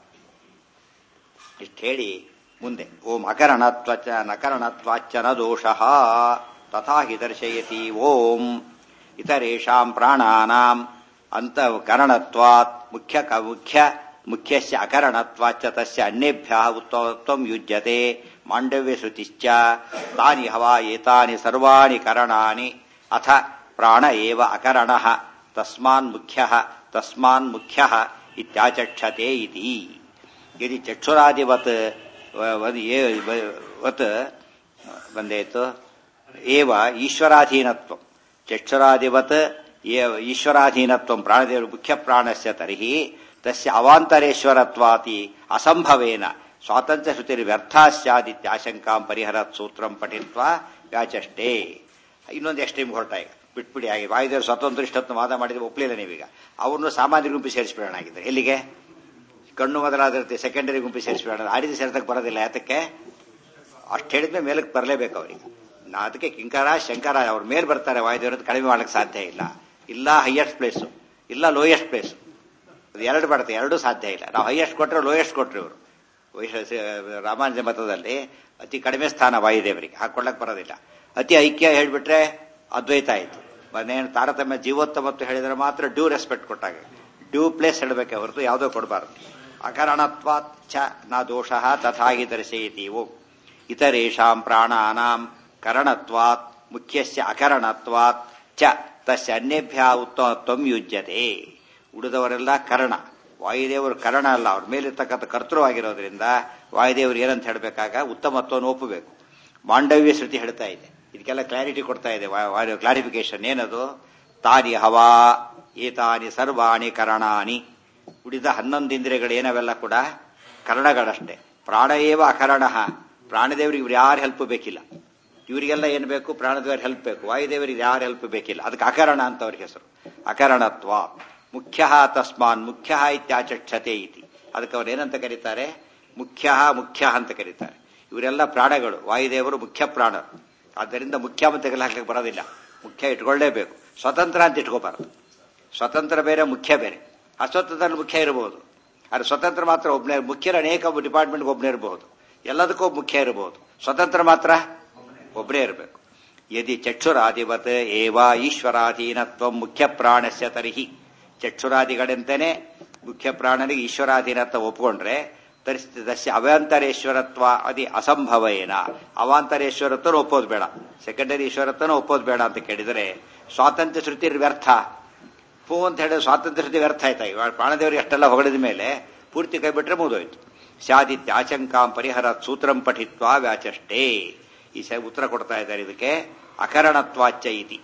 ಇಷ್ಟು ಹೇಳಿ ಮುಂದೆ ಓಂ ಅಕರಣತ್ವಚ ನಕರಣತ್ವಾಚನ ದೋಷ ತಥಾ ಹಿ ದರ್ಶಯತಿ ಓಂ ಇತರೇಷಾಂ ಪ್ರಾಣಾನಾಂ ಅಂತಃಕರಣತ್ವಾತ್ ಮುಖ್ಯ ಕ- ಮುಖ್ಯ ಮುಖ್ಯಸ್ಯ ಅಕರಣತ್ವಾಚ್ಚ ತಸ್ಯ ಅನ್ಯೇಭ್ಯ ಉತ್ತಮತ್ವಂ ಯುಜ್ಯತೆ ಮಾಂಡವ್ಯ ಶ್ರುತಿಶ್ಚ ತಾನಿ ಹವಾ ಏತಾನಿ ಸರ್ವಾಣಿ ಕರಣಾನಿ ಅಥ ಪ್ರಾಣ ಏವ ಅಕರಣಃ ತಸ್ಮಾನ್ ಮುಖ್ಯಃ ತಸ್ಮಾನ್ ಮುಖ್ಯಃ ಇತ್ಯಾಚಕ್ಷತೆ ಇತಿ ಯದಿ ಚಕ್ಷುರಾದಿವತ್ ವ- ವದ್ ಏ- ವ- ವತ್ ಬಂದೇತು ಏವ ಈಶ್ವರಾಧೀನತ್ವ ಚಕ್ಷುರಾದಿವತ್ ಏ- ಈಶ್ವರಾಧೀನತ್ವ ಪ್ರಾಣದೇವರು ಮುಖ್ಯ ಪ್ರಾಣಸ್ಯ ತರ್ಹಿ ತಸ್ಯ ಅವಾಂತರೇಶ್ವರತ್ವಾತಿ ಅಸಂಭವೇನ ಸ್ವಾತಂತ್ರ್ಯ ಶ್ರುತಿರ್ ವ್ಯರ್ಥ ಸ್ಯಾದಿತ್ಯಾಶಂಕಾಂ ಪರಿಹರತ್ ಸೂತ್ರಂ ಪಠಿತ್ವ ವ್ಯಾಚಷ್ಟೇ ಇನ್ನೊಂದು ಎಕ್ಸ್ಟ್ರೀಮ್ ಹೊರಟ ಈಗ ಬಿಟ್ಬಿಡಿ ಹಾಗೆ ವಾಯುದೇವರು ಸ್ವತಂತ್ರ ಇಷ್ಟೊತ್ತು ವಾದ ಮಾಡಿದ್ರೆ ಒಪ್ಪಲಿಲ್ಲ ನೀವೀಗ ಅವ್ರನ್ನು ಸಾಮಾನ್ಯ ಗುಂಪು ಸೇರಿಸ್ಬಿಡೋಣ ಆಗಿದ್ರೆ ಎಲ್ಲಿಗೆ ಕಣ್ಣು ಮೊದಲಾದಿರುತ್ತೆ ಸೆಕೆಂಡರಿ ಗುಂಪು ಸೇರಿಸ್ಬಿಡೋಣ ಆ ರೀತಿ ಸೇರ್ಸಕ್ ಬರೋದಿಲ್ಲ ಯಾತಕ್ಕೆ ಅಷ್ಟು ಹೇಳಿದ್ಮೇಲೆ ಮೇಲಕ್ಕೆ ಬರಲೇಬೇಕು ಅವ್ರಿಗೆ ನಾ ಅದಕ್ಕೆ ಕಿಂಕರ ಶಂಕರ ಅವ್ರ ಮೇಲೆ ಬರ್ತಾರೆ ವಾಯುದೇವರು ಕಡಿಮೆ ಮಾಡಕ್ಕೆ ಸಾಧ್ಯ ಇಲ್ಲ ಇಲ್ಲ ಹೈಯೆಸ್ಟ್ ಪ್ಲೇಸು ಇಲ್ಲ ಲೋಯೆಸ್ಟ್ ಪ್ಲೇಸು ಅದು ಎರಡು ಬರುತ್ತೆ ಎರಡೂ ಸಾಧ್ಯ ಇಲ್ಲ ನಾವು ಹೈಯೆಸ್ಟ್ ಕೊಟ್ಟರೆ ಲೋಯೆಸ್ಟ್ ಕೊಟ್ರು ಇವರು ರಾಮಾನುಜ ಮತದಲ್ಲಿ ಅತಿ ಕಡಿಮೆ ಸ್ಥಾನ ವಾಯುದೇವರಿಗೆ ಹಾಕೊಳ್ಳಕ್ ಬರೋದಿಲ್ಲ ಅತಿ ಐಕ್ಯ ಹೇಳ್ಬಿಟ್ರೆ ಅದ್ವೈತ ಆಯ್ತು ಮನೇನು ತಾರತಮ್ಯ ಜೀವೋತ್ತಮತ್ವ ಹೇಳಿದ್ರೆ ಮಾತ್ರ ಡ್ಯೂ ರೆಸ್ಪೆಕ್ಟ್ ಕೊಟ್ಟಾಗ ಡ್ಯೂ ಪ್ಲೇಸ್ ಹೇಳಬೇಕೆ ಹೊರತು ಯಾವುದೋ ಕೊಡಬಾರದು ಅಕರಣತ್ವಾತ್ ಚ ನ ದೋಷ ತಥಾಗಿ ದರ್ಶಯತೀವೋ ಇತರೇಷಾಂ ಪ್ರಾಣಾನಾಂ ಕರಣತ್ವಾತ್ ಮುಖ್ಯಸ್ಯ ಅಕರಣತ್ವಾತ್ ಚ ತಸ್ಯ ಅನ್ಯಭ್ಯ ಉತ್ತಮತ್ವಂ ಯುಜ್ಯತೆ ಉಳಿದವರೆಲ್ಲ ಕರ್ಣ ವಾಯುದೇವರು ಕರ್ಣ ಅಲ್ಲ ಅವ್ರ ಮೇಲಿರ್ತಕ್ಕಂಥ ಕರ್ತೃ ಆಗಿರೋದ್ರಿಂದ ವಾಯುದೇವರು ಏನಂತ ಹೇಳಬೇಕಾಗ ಉತ್ತಮತ್ವವನ್ನು ಒಪ್ಪಬೇಕು ಮಾಂಡವ್ಯ ಶ್ರುತಿ ಹೇಳ್ತಾ ಇದೆ ಇದಕ್ಕೆಲ್ಲ ಕ್ಲಾರಿಟಿ ಕೊಡ್ತಾ ಇದೆ ಕ್ಲಾರಿಫಿಕೇಶನ್ ಏನದು ತಾನಿ ಹವಾ ಏತಾನಿ ಸರ್ವಾಣಿ ಕರಣಾನಿ ಉಳಿದ ಹನ್ನೊಂದು ಇಂದ್ರಿಯಗಳು ಏನವೆಲ್ಲ ಕೂಡ ಕರ್ಣಗಳಷ್ಟೇ ಪ್ರಾಣ ಏವ ಅಕರಣ ಪ್ರಾಣದೇವರಿಗೆ ಇವ್ರು ಯಾರು ಹೆಲ್ಪ್ ಬೇಕಿಲ್ಲ ಇವರಿಗೆಲ್ಲ ಏನ್ ಬೇಕು ಪ್ರಾಣದೇವರ ಹೆಲ್ಪ್ ಬೇಕು ವಾಯುದೇವರಿಗೆ ಯಾರು ಹೆಲ್ಪ್ ಬೇಕಿಲ್ಲ ಅದಕ್ಕೆ ಅಕರಣ ಅಂತ ಅವ್ರಿಗೆ ಹೆಸರು ಅಕರಣತ್ವ ಮುಖ್ಯ ತಸ್ಮಾನ್ ಮುಖ್ಯ ಇತ್ಯಾಚಕ್ಷತೆ ಇತಿ ಅದಕ್ಕೆ ಅವ್ರು ಏನಂತ ಕರೀತಾರೆ ಮುಖ್ಯ ಮುಖ್ಯ ಅಂತ ಕರೀತಾರೆ ಇವರೆಲ್ಲ ಪ್ರಾಣಗಳು ವಾಯುದೇವರು ಮುಖ್ಯ ಪ್ರಾಣರು ಆದ್ದರಿಂದ ಮುಖ್ಯ ಅಂತ ಹಾಕ್ಲಿಕ್ಕೆ ಬರೋದಿಲ್ಲ ಮುಖ್ಯ ಇಟ್ಕೊಳ್ಳೇಬೇಕು ಸ್ವತಂತ್ರ ಅಂತ ಇಟ್ಕೋಬಾರದು ಸ್ವತಂತ್ರ ಬೇರೆ ಮುಖ್ಯ ಬೇರೆ ಅಸ್ವತಂತ್ರ ಮುಖ್ಯ ಇರಬಹುದು ಆದರೆ ಸ್ವತಂತ್ರ ಮಾತ್ರ ಒಬ್ಬನೇ ಮುಖ್ಯರ ಅನೇಕ ಡಿಪಾರ್ಟ್ಮೆಂಟ್ಗೆ ಒಬ್ಬನೇ ಇರಬಹುದು ಎಲ್ಲದಕ್ಕೂ ಮುಖ್ಯ ಇರಬಹುದು ಸ್ವತಂತ್ರ ಮಾತ್ರ ಒಬ್ಬನೇ ಇರಬೇಕು ಯದಿ ಚಕ್ಷುರಾಧಿವತ್ ಏವ ಈಶ್ವರಾಧೀನತ್ವ ಮುಖ್ಯ ಪ್ರಾಣಸ್ಯ ತರಿಹಿ ಚಕ್ಷುರಾದಿಗಳೆಂತನೇ ಮುಖ್ಯ ಪ್ರಾಣನಿಗೆ ಈಶ್ವರಾಧೀನತ್ವ ಒಪ್ಕೊಂಡ್ರೆ ತರಿಸಿದಸ್ಯ ಅವಾಂತರೇಶ್ವರತ್ವ ಅದಿ ಅಸಂಭವೇನ ಅವಾಂತರೇಶ್ವರತ್ವನ ಒಪ್ಪೋದು ಬೇಡ ಸೆಕೆಂಡರಿ ಈಶ್ವರತ್ವನ ಒಪ್ಪೋದು ಬೇಡ ಅಂತ ಕೇಳಿದರೆ ಸ್ವಾತಂತ್ರ್ಯ ಶ್ರುತಿ ವ್ಯರ್ಥ ಪೂ ಅಂತ ಹೇಳಿದ್ರೆ ಸ್ವಾತಂತ್ರ್ಯ ಶ್ರುತಿ ವ್ಯರ್ಥ ಆಯ್ತಾ ಇವಾಗ ಪ್ರಾಣದೇವರಿಗೆ ಅಷ್ಟೆಲ್ಲ ಹೊಗಳಿದ ಮೇಲೆ ಪೂರ್ತಿ ಕೈ ಬಿಟ್ರೆ ಮುಗಿದೋಯ್ತು ಸ್ಯಾದಿತ್ಯ ಆಚಂಕಾಂ ಪರಿಹರ ಸೂತ್ರಂ ಪಠಿತ್ವ ವ್ಯಾಚಷ್ಟೇ ಈ ಸ ಉತ್ತರ ಕೊಡ್ತಾ ಇದ್ದಾರೆ ಇದಕ್ಕೆ ಅಕರಣತ್ವಾಚ್ಚ ಇತಿ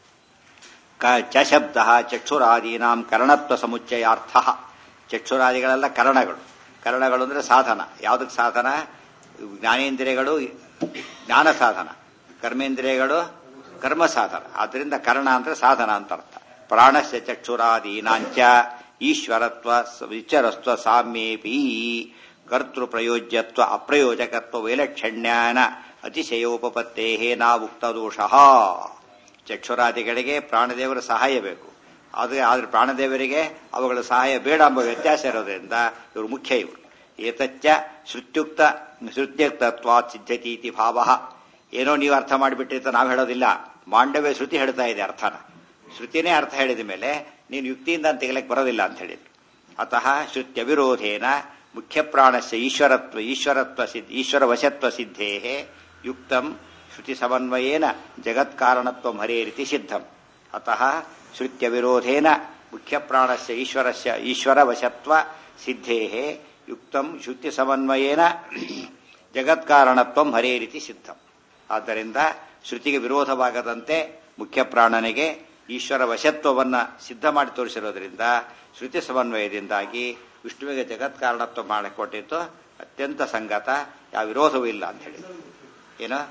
ಚ ಶಬ್ದ ಚಕ್ಷುರಾದೀನಾಂ ಕರಣತ್ವ ಸಮುಚ್ಚಯಾರ್ಥ ಚಕ್ಷುರಾದಿಗಳೆಲ್ಲ ಕರಣಗಳು ಕರಣಗಳು ಅಂದ್ರೆ ಸಾಧನ ಯಾವುದಕ್ಕೆ ಸಾಧನ ಜ್ಞಾನೇಂದ್ರಿಯಗಳು ಜ್ಞಾನ ಸಾಧನ ಕರ್ಮೇಂದ್ರಿಯಗಳು ಕರ್ಮ ಸಾಧನ ಆದ್ರಿಂದ ಕರ್ಣ ಅಂದ್ರೆ ಸಾಧನ ಅಂತ ಅರ್ಥ ಪ್ರಾಣಸ್ಯ ಚಕ್ಷುರಾದೀನಾಂಚ ಈಶ್ವರತ್ವ ವಿಚರಸ್ವ ಸಾಮ್ಯೇಪಿ ಕರ್ತೃ ಪ್ರಯೋಜ್ಯತ್ವ ಅಪ್ರಯೋಜಕತ್ವ ವೈಲಕ್ಷಣ್ಯಾನ ಅತಿಶಯೋಪತ್ತೇ ನಾವುಕ್ತ ದೋಷ ಚಕ್ಷುರಾದಿಗಳಿಗೆ ಪ್ರಾಣದೇವರ ಸಹಾಯ ಬೇಕು ಆದರೆ ಆದ್ರೆ ಪ್ರಾಣದೇವರಿಗೆ ಅವುಗಳ ಸಹಾಯ ಬೇಡ ಎಂಬ ವ್ಯತ್ಯಾಸ ಇರೋದ್ರಿಂದ ಇವರು ಮುಖ್ಯ ಇವರು ಏತಚ್ಚ ಶ್ರುತ್ಯುಕ್ತ ಶ್ರುತ್ಯುಕ್ತತ್ವ ಸಿದ್ಧತೀತಿ ಭಾವ ಏನೋ ನೀವು ಅರ್ಥ ಮಾಡಿಬಿಟ್ಟಿರ್ತ ನಾವು ಹೇಳೋದಿಲ್ಲ ಮಾಂಡವ್ಯ ಶ್ರುತಿ ಹೇಳ್ತಾ ಇದೆ ಅರ್ಥನ ಶ್ರುತಿನೇ ಅರ್ಥ ಹೇಳಿದ ಮೇಲೆ ನೀನು ಯುಕ್ತಿಯಿಂದ ಅಂತ ತೆಗಲಕ್ಕೆ ಬರೋದಿಲ್ಲ ಅಂತ ಹೇಳಿದ್ರು ಅತಃ ಶ್ರುತ್ಯ ವಿರೋಧೇನ ಮುಖ್ಯ ಪ್ರಾಣಸ್ಯ ಈಶ್ವರತ್ವ ಈಶ್ವರತ್ವ ಸಿದ್ಧ ಈಶ್ವರ ವಶತ್ವ ಸಿದ್ಧೇ ಯುಕ್ತಂ ಶ್ರುತಿ ಸಮನ್ವಯೇನ ಜಗತ್ಕಾರಣತ್ವ ಹರೇರಿತಿ ಸಿದ್ಧಂ ಅತಃ ಶ್ರುತ್ಯ ವಿರೋಧೇನ ಮುಖ್ಯ ಪ್ರಾಣಸ್ಯ ಈಶ್ವರಸ್ಯ ಈಶ್ವರ ವಶತ್ವ ಸಿದ್ಧೇ ಯುಕ್ತಂ ಶ್ರುತಿ ಸಮನ್ವಯೇನ ಜಗತ್ಕಾರಣತ್ವ ಹರೇರಿತಿ ಸಿದ್ಧಂ ಆದ್ದರಿಂದ ಶ್ರುತಿಗೆ ವಿರೋಧವಾಗದಂತೆ ಮುಖ್ಯ ಪ್ರಾಣನಿಗೆ ಈಶ್ವರ ವಶತ್ವವನ್ನ ಸಿದ್ಧ ಮಾಡಿ ತೋರಿಸಿರೋದ್ರಿಂದ ಶ್ರುತಿ ಸಮನ್ವಯದಿಂದಾಗಿ ವಿಷ್ಣುವಿಗೆ ಜಗತ್ಕಾರಣತ್ವ ಮಾಡಿಕೊಟ್ಟಿತ್ತು ಅತ್ಯಂತ ಸಂಗತ ಯಾವ ವಿರೋಧವೂ ಇಲ್ಲ ಅಂತ ಹೇಳಿ ಏನು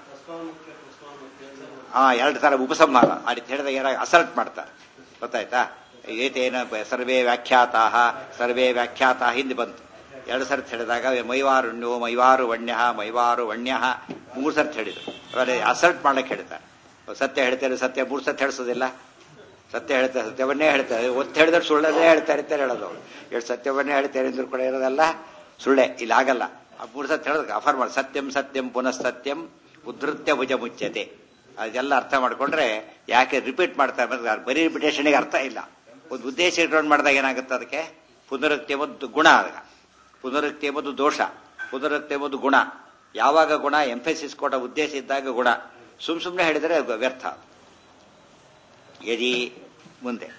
ಹಾ ಎರಡು ತರ ಉಪಸಂಹಾರ ಆ ರೀತಿ ಹೇಳಿದಾಗ ಏನಾಗ ಅಸಲ್ಟ್ ಮಾಡ್ತಾರೆ ಗೊತ್ತಾಯ್ತಾ ಏತೇನ ಸರ್ವೇ ವ್ಯಾಖ್ಯಾತಾ ಸರ್ವೇ ವ್ಯಾಖ್ಯಾತ ಹಿಂದೆ ಬಂತು ಎರಡು ಸರ್ತಿ ಹೇಳಿದಾಗ ಮೈವಾರುಣ್ಯೋ ಮೈವಾರು ವಣ್ಯ ಮೈವಾರು ವಣ್ಯ ಮೂರು ಸರ್ತಿ ಹೇಳಿದ್ರು ಅವರೇ ಅಸಲ್ಟ್ ಮಾಡ್ಲಿಕ್ಕೆ ಹೇಳ್ತಾರೆ ಸತ್ಯ ಹೇಳ್ತಾರೆ ಸತ್ಯ ಮೂರು ಸತ್ಯ ಹೇಳಿಸೋದಿಲ್ಲ ಸತ್ಯ ಹೇಳ್ತಾರೆ ಸತ್ಯವನ್ನೇ ಹೇಳ್ತಾರೆ ಒತ್ತು ಹೇಳಿದ್ರೆ ಸುಳ್ಳನ್ನೇ ಹೇಳ್ತಾ ಇರ್ತಾರೆ ಹೇಳೋದು ಅವ್ರು ಎರಡು ಸತ್ಯವನ್ನೇ ಹೇಳ್ತಾರೆ ಅಂದ್ರೂ ಕೂಡ ಇರೋದಲ್ಲ ಸುಳ್ಳೆ ಇಲ್ಲಿ ಆಗಲ್ಲ ಆ ಮೂರು ಸತ್ಯ ಹೇಳೋದಕ್ಕೆ ಅಫರ್ ಮಾಡಿ ಸತ್ಯಂ ಸತ್ಯಂ ಪುನಃ ಸತ್ಯಂ ಉದ್ಧತ್ಯ ಭುಜ ಮುಚ್ಚತೆ ಅದೆಲ್ಲ ಅರ್ಥ ಮಾಡ್ಕೊಂಡ್ರೆ ಯಾಕೆ ರಿಪೀಟ್ ಮಾಡ್ತಾ ಇರ್ಬೇಕು ಬರೀ ರಿಪಿಟೇಷನ್ಗೆ ಅರ್ಥ ಇಲ್ಲ ಒಂದು ಉದ್ದೇಶ ಇಟ್ಕೊಂಡು ಮಾಡಿದಾಗ ಏನಾಗುತ್ತೆ ಅದಕ್ಕೆ ಪುನರುಕ್ತಿ ಎಂಬುದು ಗುಣ ಆಗ ಪುನರುಕ್ತಿ ಎಂಬುದು ದೋಷ ಪುನರುಕ್ತಿ ಎಂಬುದು ಗುಣ ಯಾವಾಗ ಗುಣ ಎಂಫೆಸಿಸ್ ಕೊಟ್ಟ ಉದ್ದೇಶ ಇದ್ದಾಗ ಗುಣ ಸುಮ್ ಸುಮ್ಮನೆ ಹೇಳಿದರೆ ವ್ಯರ್ಥ ಯದಿ ಮುಂದೆ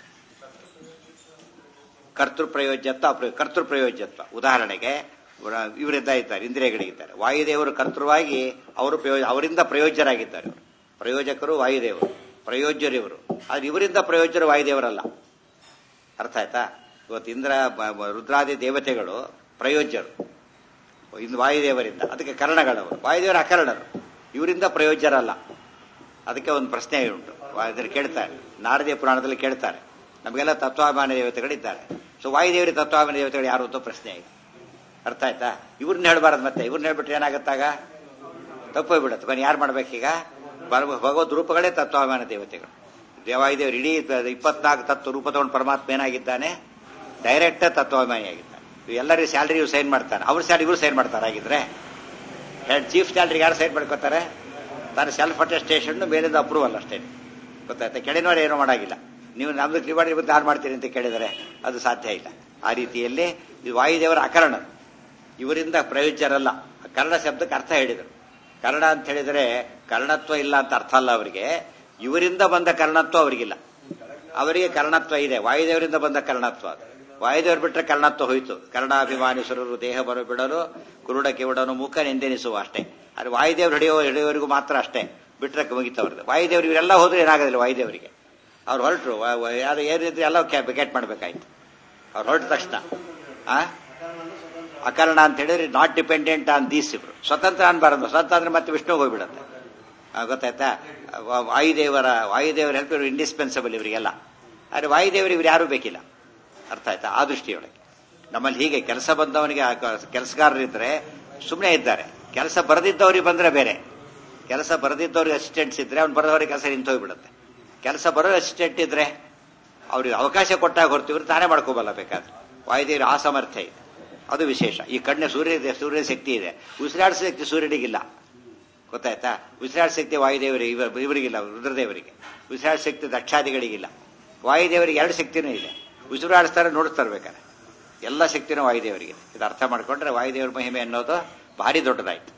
ಕರ್ತೃ ಪ್ರಯೋಜ್ಯತ್ವ ಅಪ್ರಯೋ ಕರ್ತೃ ಪ್ರಯೋಜ್ಯತ್ವ ಉದಾಹರಣೆಗೆ ಇವರಿದ್ದ ಇದ್ದಾರೆ ಇಂದ್ರಿಯಗಳಿದ್ದಾರೆ ವಾಯುದೇವರು ಕರ್ತೃವಾಗಿ ಅವರು ಪ್ರಯೋಜ ಅವರಿಂದ ಪ್ರಯೋಜ್ಯರಾಗಿದ್ದಾರೆ ಇವರು ಪ್ರಯೋಜಕರು ವಾಯುದೇವರು ಪ್ರಯೋಜ್ಯರಿವರು ಆದ್ರೆ ಇವರಿಂದ ಪ್ರಯೋಜ್ಯರು ವಾಯುದೇವರಲ್ಲ ಅರ್ಥ ಆಯ್ತಾ ಇವತ್ತು ಇಂದ್ರ ರುದ್ರಾದಿ ದೇವತೆಗಳು ಪ್ರಯೋಜ್ಯರು ಇನ್ನು ವಾಯುದೇವರಿಂದ ಅದಕ್ಕೆ ಕರ್ಣಗಳವರು ವಾಯುದೇವರ ಅಕರ್ಣರು ಇವರಿಂದ ಪ್ರಯೋಜ್ಯರಲ್ಲ ಅದಕ್ಕೆ ಒಂದು ಪ್ರಶ್ನೆ ಉಂಟು ಇದನ್ನು ಕೇಳ್ತಾರೆ ನಾರದೀಯ ಪುರಾಣದಲ್ಲಿ ಕೇಳ್ತಾರೆ ನಮಗೆಲ್ಲ ತತ್ವಾಭಿಮಾನ ದೇವತೆಗಳಿದ್ದಾರೆ ಸೊ ವಾಯುದೇವರಿ ತತ್ವಾಭಿಮಾನ ದೇವತೆಗಳು ಯಾರು ಅಂತ ಪ್ರಶ್ನೆ ಇದೆ ಅರ್ಥ ಆಯ್ತಾ ಇವ್ರನ್ನ ಹೇಳ್ಬಾರ್ದು ಮತ್ತೆ ಇವ್ರನ್ನ ಹೇಳ್ಬಿಟ್ರೆ ಏನಾಗುತ್ತಾಗ ತಪ್ಪೋಗ್ಬಿಡುತ್ತೆ ಬನ್ನಿ ಯಾರು ಮಾಡ್ಬೇಕೀಗ ಭಗವದ್ ರೂಪಗಳೇ ತತ್ವಾಭಿಮಾನ ದೇವತೆಗಳು ದೇವಾಯುದೇವರು ಇಡೀ ಇಪ್ಪತ್ನಾಲ್ಕು ತತ್ವ ರೂಪ ತಗೊಂಡು ಪರಮಾತ್ಮ ಏನಾಗಿದ್ದಾನೆ ಡೈರೆಕ್ಟ್ ತತ್ವಾಭಿಮಾನಿಯಾಗಿದ್ದಾನೆ ಎಲ್ಲರಿಗೂ ಸ್ಯಾಲ್ರಿ ಇವ್ರು ಸೈನ್ ಮಾಡ್ತಾನೆ ಅವ್ರ ಸ್ಯಾಲ್ರಿ ಇವ್ರು ಸೈನ್ ಮಾಡ್ತಾರೆ ಹಾಗಿದ್ರೆ ಹೆಡ್ ಚೀಫ್ ಸ್ಯಾಲ್ರಿಗೆ ಯಾರು ಸೈನ್ ಮಾಡ್ಕೋತಾರೆ ತಾನು ಸೆಲ್ಫ್ ಅಟೆಸ್ಟೇಷನ್ ಮೇಲಿಂದ ಅಪ್ರೂವಲ್ ಅಷ್ಟೇ ಗೊತ್ತಾಯ್ತಾ ಕೆಳಗಿನವ್ರು ಏನೂ ಮಾಡಾಗಿಲ್ಲ ನೀವು ನಮ್ದು ಕ್ಲೀನ್ ಮಾಡಿ ನಾನು ಮಾಡ್ತೀನಿ ಅಂತ ಕೇಳಿದರೆ ಅದು ಸಾಧ್ಯ ಇಲ್ಲ ಆ ರೀತಿಯಲ್ಲಿ ಇದು ವಾಯುದೇವರ ಅಕರಣ ಇವರಿಂದ ಪ್ರಯೋಜನರಲ್ಲ ಕನ್ನಡ ಶಬ್ದಕ್ಕೆ ಅರ್ಥ ಹೇಳಿದರು ಕನ್ನಡ ಅಂತ ಹೇಳಿದರೆ ಕರ್ಣತ್ವ ಇಲ್ಲ ಅಂತ ಅರ್ಥ ಅಲ್ಲ ಅವರಿಗೆ ಇವರಿಂದ ಬಂದ ಕರ್ಣತ್ವ ಅವರಿಗಿಲ್ಲ ಅವರಿಗೆ ಕರ್ಣತ್ವ ಇದೆ ವಾಯುದೇವರಿಂದ ಬಂದ ಕರ್ಣತ್ವ ಅದು ವಾಯುದೇವರು ಬಿಟ್ಟರೆ ಕರ್ಣತ್ವ ಹೋಯಿತು ಕರ್ಣಾಭಿಮಾನಿಸುರರು ದೇಹ ಬರು ಬಿಡಲು ಕುರುಡ ಕಿವುಡನು ಮೂಕ ನೆಂದೆನಿಸುವ ಅಷ್ಟೇ ಅದು ವಾಯುದೇವರು ಹಿಡಿಯೋ ಹಿಡಿಯೋವರೆಗೂ ಮಾತ್ರ ಅಷ್ಟೇ ಬಿಟ್ರೆ ಮುಗಿತವ್ರದ್ದು ವಾಯುದೇವರು ಇವರೆಲ್ಲ ಹೋದ್ರೆ ಏನಾಗೋದಿಲ್ಲ ವಾಯುದೇವರಿಗೆ ಅವ್ರು ಹೊರಟರು ಯಾರು ಏನಿದ್ರು ಎಲ್ಲ ಬೆಕೆಟ್ ಮಾಡ್ಬೇಕಾಯ್ತು ಅವ್ರು ಹೊರಟ ತಕ್ಷಣ ಆ ಅಕರ್ಣ ಅಂತ ಹೇಳಿದ್ರೆ ನಾಟ್ ಡಿಪೆಂಡೆಂಟ್ ಆನ್ ದೀಸ್ ಇಬ್ರು ಸ್ವತಂತ್ರ ಅನ್ಬಾರದು ಸ್ವತಂತ್ರ ಅಂದ್ರೆ ಮತ್ತೆ ವಿಷ್ಣು ಹೋಗ್ಬಿಡುತ್ತೆ ಆ, ಗೊತ್ತಾಯ್ತಾ ವಾ- ವಾಯುದೇವರ ವಾಯುದೇವರ ಹೆಲ್ಪ್ ಇವರು ಇಂಡಿಸ್ಪೆನ್ಸಬಲ್ ಇವರಿಗೆಲ್ಲ ಆದ್ರೆ ವಾಯುದೇವರು ಇವ್ರು ಯಾರೂ ಬೇಕಿಲ್ಲ ಅರ್ಥ ಆಯ್ತಾ ಆ ದೃಷ್ಟಿಯೊಳಗೆ ನಮ್ಮಲ್ಲಿ ಹೀಗೆ ಕೆಲಸ ಬಂದವನಿಗೆ ಕೆಲಸಗಾರರಿದ್ರೆ ಸುಮ್ಮನೆ ಇದ್ದಾರೆ ಕೆಲಸ ಬರದಿದ್ದವ್ರಿಗೆ ಬಂದ್ರೆ ಬೇರೆ ಕೆಲಸ ಬರದಿದ್ದವ್ರಿಗೆ ಅಸಿಸ್ಟೆಂಟ್ಸ್ ಇದ್ರೆ ಅವ್ನು ಬರೆದವ್ರಿಗೆ ಕೆಲಸ ನಿಂತು ಹೋಗ್ಬಿಡುತ್ತೆ ಕೆಲಸ ಬರೋ ಅಸಿಸ್ಟೆಂಟ್ ಇದ್ರೆ ಅವ್ರಿಗೆ ಅವಕಾಶ ಕೊಟ್ಟಾಗ ಹೊರತು ಇವ್ರು ತಾನೇ ಮಾಡ್ಕೋಬಲ್ಲ ಬೇಕಾದ್ರೆ ವಾಯುದೇವರು ಆ ಸಾಮರ್ಥ್ಯ ಇದೆ ಅದು ವಿಶೇಷ ಈ ಕಣ್ಣೆ ಸೂರ್ಯ ಇದೆ ಸೂರ್ಯನ ಶಕ್ತಿ ಇದೆ ಉಸಿರಾಡಿಸೋ ಶಕ್ತಿ ಸೂರ್ಯನಿಗಿಲ್ಲ ಗೊತ್ತಾಯ್ತಾ ಉಸಿರಾಡ ಶಕ್ತಿ ವಾಯುದೇವರಿಗೆ ಇವ ಇವರಿಗಿಲ್ಲ ರುದ್ರದೇವರಿಗೆ ಉಸಿರಾಡ ಶಕ್ತಿ ದಕ್ಷಾದಿಗಳಿಗಿಲ್ಲ ವಾಯುದೇವರಿಗೆ ಎರಡು ಶಕ್ತಿನೂ ಇದೆ ಉಸಿರಾಡಿಸ್ತಾರೆ ನೋಡಿಸ್ತಾರೆ ಬೇಕಾದ್ರೆ ಎಲ್ಲ ಶಕ್ತಿನೂ ವಾಯುದೇವರಿಗೆ ಇದು ಅರ್ಥ ಮಾಡ್ಕೊಂಡ್ರೆ ವಾಯುದೇವರ ಮಹಿಮೆ ಅನ್ನೋದು ಭಾರಿ ದೊಡ್ಡದಾಯ್ತು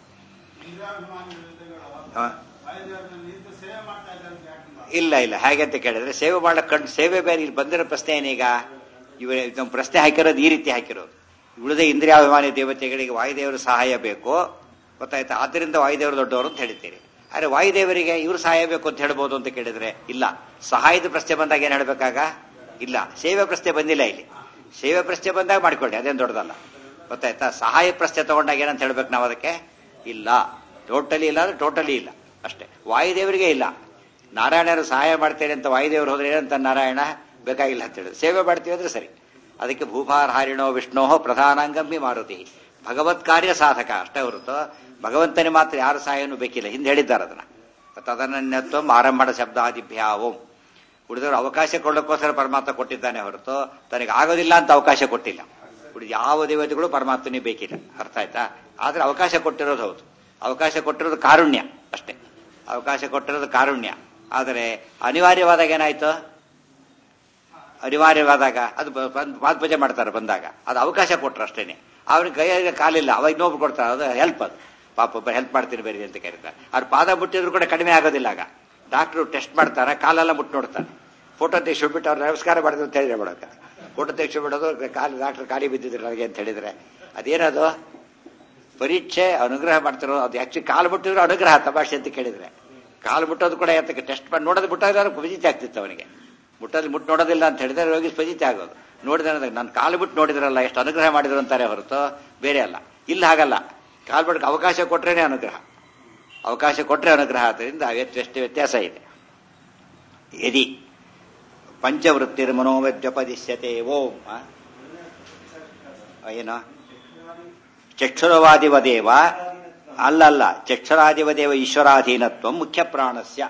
ಹಾ. ಇಲ್ಲ ಇಲ್ಲ ಹೇಗೆ ಅಂತ ಕೇಳಿದ್ರೆ ಸೇವೆ ಮಾಡಕ್ ಕಂಡು ಸೇವೆ ಬೇರೆ ಇಲ್ಲಿ ಬಂದಿರೋ ಪ್ರಶ್ನೆ ಏನೀಗ ಇವ ನಮ್ಮ ಪ್ರಶ್ನೆ ಹಾಕಿರೋದು ಈ ರೀತಿ ಹಾಕಿರೋದು ಉಳಿದ ಇಂದ್ರಿಯಾಭಿಮಾನಿ ದೇವತೆಗಳಿಗೆ ವಾಯುದೇವರ ಸಹಾಯ ಬೇಕು ಗೊತ್ತಾಯ್ತಾ ಆದ್ದರಿಂದ ವಾಯುದೇವರು ದೊಡ್ಡವರು ಅಂತ ಹೇಳ್ತೀರಿ ಆದ್ರೆ ವಾಯುದೇವರಿಗೆ ಇವ್ರು ಸಹಾಯ ಬೇಕು ಅಂತ ಹೇಳ್ಬೋದು ಅಂತ ಕೇಳಿದ್ರೆ ಇಲ್ಲ ಸಹಾಯದ ಪ್ರಶ್ನೆ ಬಂದಾಗ ಏನ್ ಹೇಳ್ಬೇಕಾಗ ಇಲ್ಲ ಸೇವೆ ಪ್ರಶ್ನೆ ಬಂದಿಲ್ಲ ಇಲ್ಲಿ ಸೇವೆ ಪ್ರಶ್ನೆ ಬಂದಾಗ ಮಾಡ್ಕೊಳ್ಳಿ ಅದೇನು ದೊಡ್ಡದಲ್ಲ ಗೊತ್ತಾಯ್ತಾ ಸಹಾಯ ಪ್ರಶ್ನೆ ತಗೊಂಡಾಗ ಏನಂತ ಹೇಳ್ಬೇಕು ನಾವು ಅದಕ್ಕೆ ಇಲ್ಲ ಟೋಟಲಿ ಇಲ್ಲ ಅಂದ್ರೆ ಟೋಟಲಿ ಇಲ್ಲ ಅಷ್ಟೇ ವಾಯುದೇವರಿಗೆ ಇಲ್ಲ ನಾರಾಯಣರು ಸಹಾಯ ಮಾಡ್ತೇನೆ ಅಂತ ವಾಯುದೇವರು ಹೋದ್ರೆ ಏನಂತ ನಾರಾಯಣ ಬೇಕಾಗಿಲ್ಲ ಅಂತ ಹೇಳಿದ್ರು ಸೇವೆ ಮಾಡ್ತೀವಿ ಅಂದ್ರೆ ಸರಿ ಅದಕ್ಕೆ ಭೂಭಾರ್ ಹಾರಿಣೋ ವಿಷ್ಣೋ ಪ್ರಧಾನಾಂಗಮ್ಮಿ ಮಾರುತಿ ಭಗವತ್ ಕಾರ್ಯ ಸಾಧಕ ಅಷ್ಟೇ ಹೊರತು ಭಗವಂತನೇ ಮಾತ್ರ ಯಾರ ಸಹಾಯನೂ ಬೇಕಿಲ್ಲ ಹಿಂದೆ ಹೇಳಿದ್ದಾರೆ ಅದನ್ನ ತದನನ್ಯತ್ವ ಆರಂಭಣ ಶಬ್ದಾದಿಭ್ಯಾವಂ ಉಳಿದವರು ಅವಕಾಶ ಕೊಡೋಕ್ಕೋಸ್ಕರ ಪರಮಾತ್ಮ ಕೊಟ್ಟಿದ್ದಾನೆ ಹೊರತು ತನಗೆ ಆಗೋದಿಲ್ಲ ಅಂತ ಅವಕಾಶ ಕೊಟ್ಟಿಲ್ಲ ಉಳಿದ ಯಾವ ದೇವತೆಗಳು ಪರಮಾತ್ಮನೇ ಬೇಕಿಲ್ಲ ಅರ್ಥ ಆಯ್ತಾ ಆದ್ರೆ ಅವಕಾಶ ಕೊಟ್ಟಿರೋದು ಹೌದು ಅವಕಾಶ ಕೊಟ್ಟಿರೋದು ಕಾರುಣ್ಯ ಅಷ್ಟೇ ಅವಕಾಶ ಕೊಟ್ಟಿರೋದು ಕಾರುಣ್ಯ ಆದರೆ ಅನಿವಾರ್ಯವಾದಾಗ ಏನಾಯ್ತು ಅನಿವಾರ್ಯವಾದಾಗ ಅದು ಬ- ಬಂದ್- ಪಾದಪೂಜೆ ಮಾಡ್ತಾರೆ ಬಂದಾಗ ಅದು ಅವಕಾಶ ಕೊಟ್ರು ಅಷ್ಟೇನೆ ಅವ್ರಿಗೆ ಕೈಯಾಗ ಕಾಲಿಲ್ಲ ಅವಾಗ ಇನ್ನೊಬ್ರು ಕೊಡ್ತಾರೆ ಅದು ಹೆಲ್ಪ್ ಅದು ಪಾಪ ಒಬ್ಬ ಹೆಲ್ಪ್ ಮಾಡ್ತೀನಿ ಬೇರೆ ಅಂತ ಕರೀತಾರೆ ಅವ್ರು ಪಾದ ಮುಟ್ಟಿದ್ರು ಕೂಡ ಕಡಿಮೆ ಆಗೋದಿಲ್ಲ ಆಗ ಡಾಕ್ಟ್ರು ಟೆಸ್ಟ್ ಮಾಡ್ತಾರೆ ಕಾಲೆಲ್ಲ ಮುಟ್ಟು ನೋಡ್ತಾರೆ ಫೋಟೋ ತೆಗೆಸ್ಬಿಟ್ಟು ಅವ್ರು ನಮಸ್ಕಾರ ಮಾಡಿದ್ರು ಅಂತ ಹೇಳಿದ್ರೆ ಮಾಡೋಕೆ ಫೋಟೋ ತೆಗೆಸ್ಬಿಡೋದು ಕಾಲು ಡಾಕ್ಟರ್ ಕಾಲಿ ಬಿದ್ದಿದ್ರು ನನಗೆ ಅಂತ ಹೇಳಿದ್ರೆ ಅದೇನದು ಪರೀಕ್ಷೆ ಅನುಗ್ರಹ ಮಾಡ್ತಿರೋ ಅದು ಆಕ್ಚುಲಿ ಕಾಲು ಮುಟ್ಟಿದ್ರು ಅನುಗ್ರಹ ತಮಾಷೆ ಅಂತ ಕೇಳಿದ್ರೆ ಕಾಲು ಮುಟ್ಟೋದು ಕೂಡ ಯಾತಕ್ಕೆ ಟೆಸ್ಟ್ ಮಾಡಿ ನೋಡೋದು ಮುಟ್ಟೋದಾದ್ರೆ ಫಜಿತಿ ಆಗ್ತಿತ್ತು ಅವನಿಗೆ ಮುಟ್ಟೋದು ಮುಟ್ಟು ನೋಡೋದಿಲ್ಲ ಅಂತ ಹೇಳಿದ್ರೆ ರೋಗಿ ಫಜಿತಿ ಆಗೋದು ನೋಡಿದ ನಾನು ಕಾಲು ಬಿಟ್ಟು ನೋಡಿದ್ರಲ್ಲ ಎಷ್ಟು ಅನುಗ್ರಹ ಮಾಡಿದ್ರು ಅಂತಾರೆ ಹೊರತು ಬೇರೆ ಅಲ್ಲ ಇಲ್ಲಿ ಹಾಗಲ್ಲ ಕಾಲು ಬಿಡಕ್ಕೆ ಅವಕಾಶ ಕೊಟ್ರೇನೆ ಅನುಗ್ರಹ ಅವಕಾಶ ಕೊಟ್ರೆ ಅನುಗ್ರಹ ಆದ್ದರಿಂದ ಎಷ್ಟು ವ್ಯತ್ಯಾಸ ಇದೆ ಯದಿ ಪಂಚವೃತ್ತಿರ್ ಮನೋವ್ಯಪದಿಶ್ಯತೆ ಓಂ ಆ? ಏನೋ ಚಕ್ಷುರವಾದಿವದೇವ ಅಲ್ಲಲ್ಲ ಚಕ್ಷುರಾದಿವದೇವ ಈಶ್ವರಾಧೀನತ್ವ ಮುಖ್ಯ ಪ್ರಾಣಸ್ಯ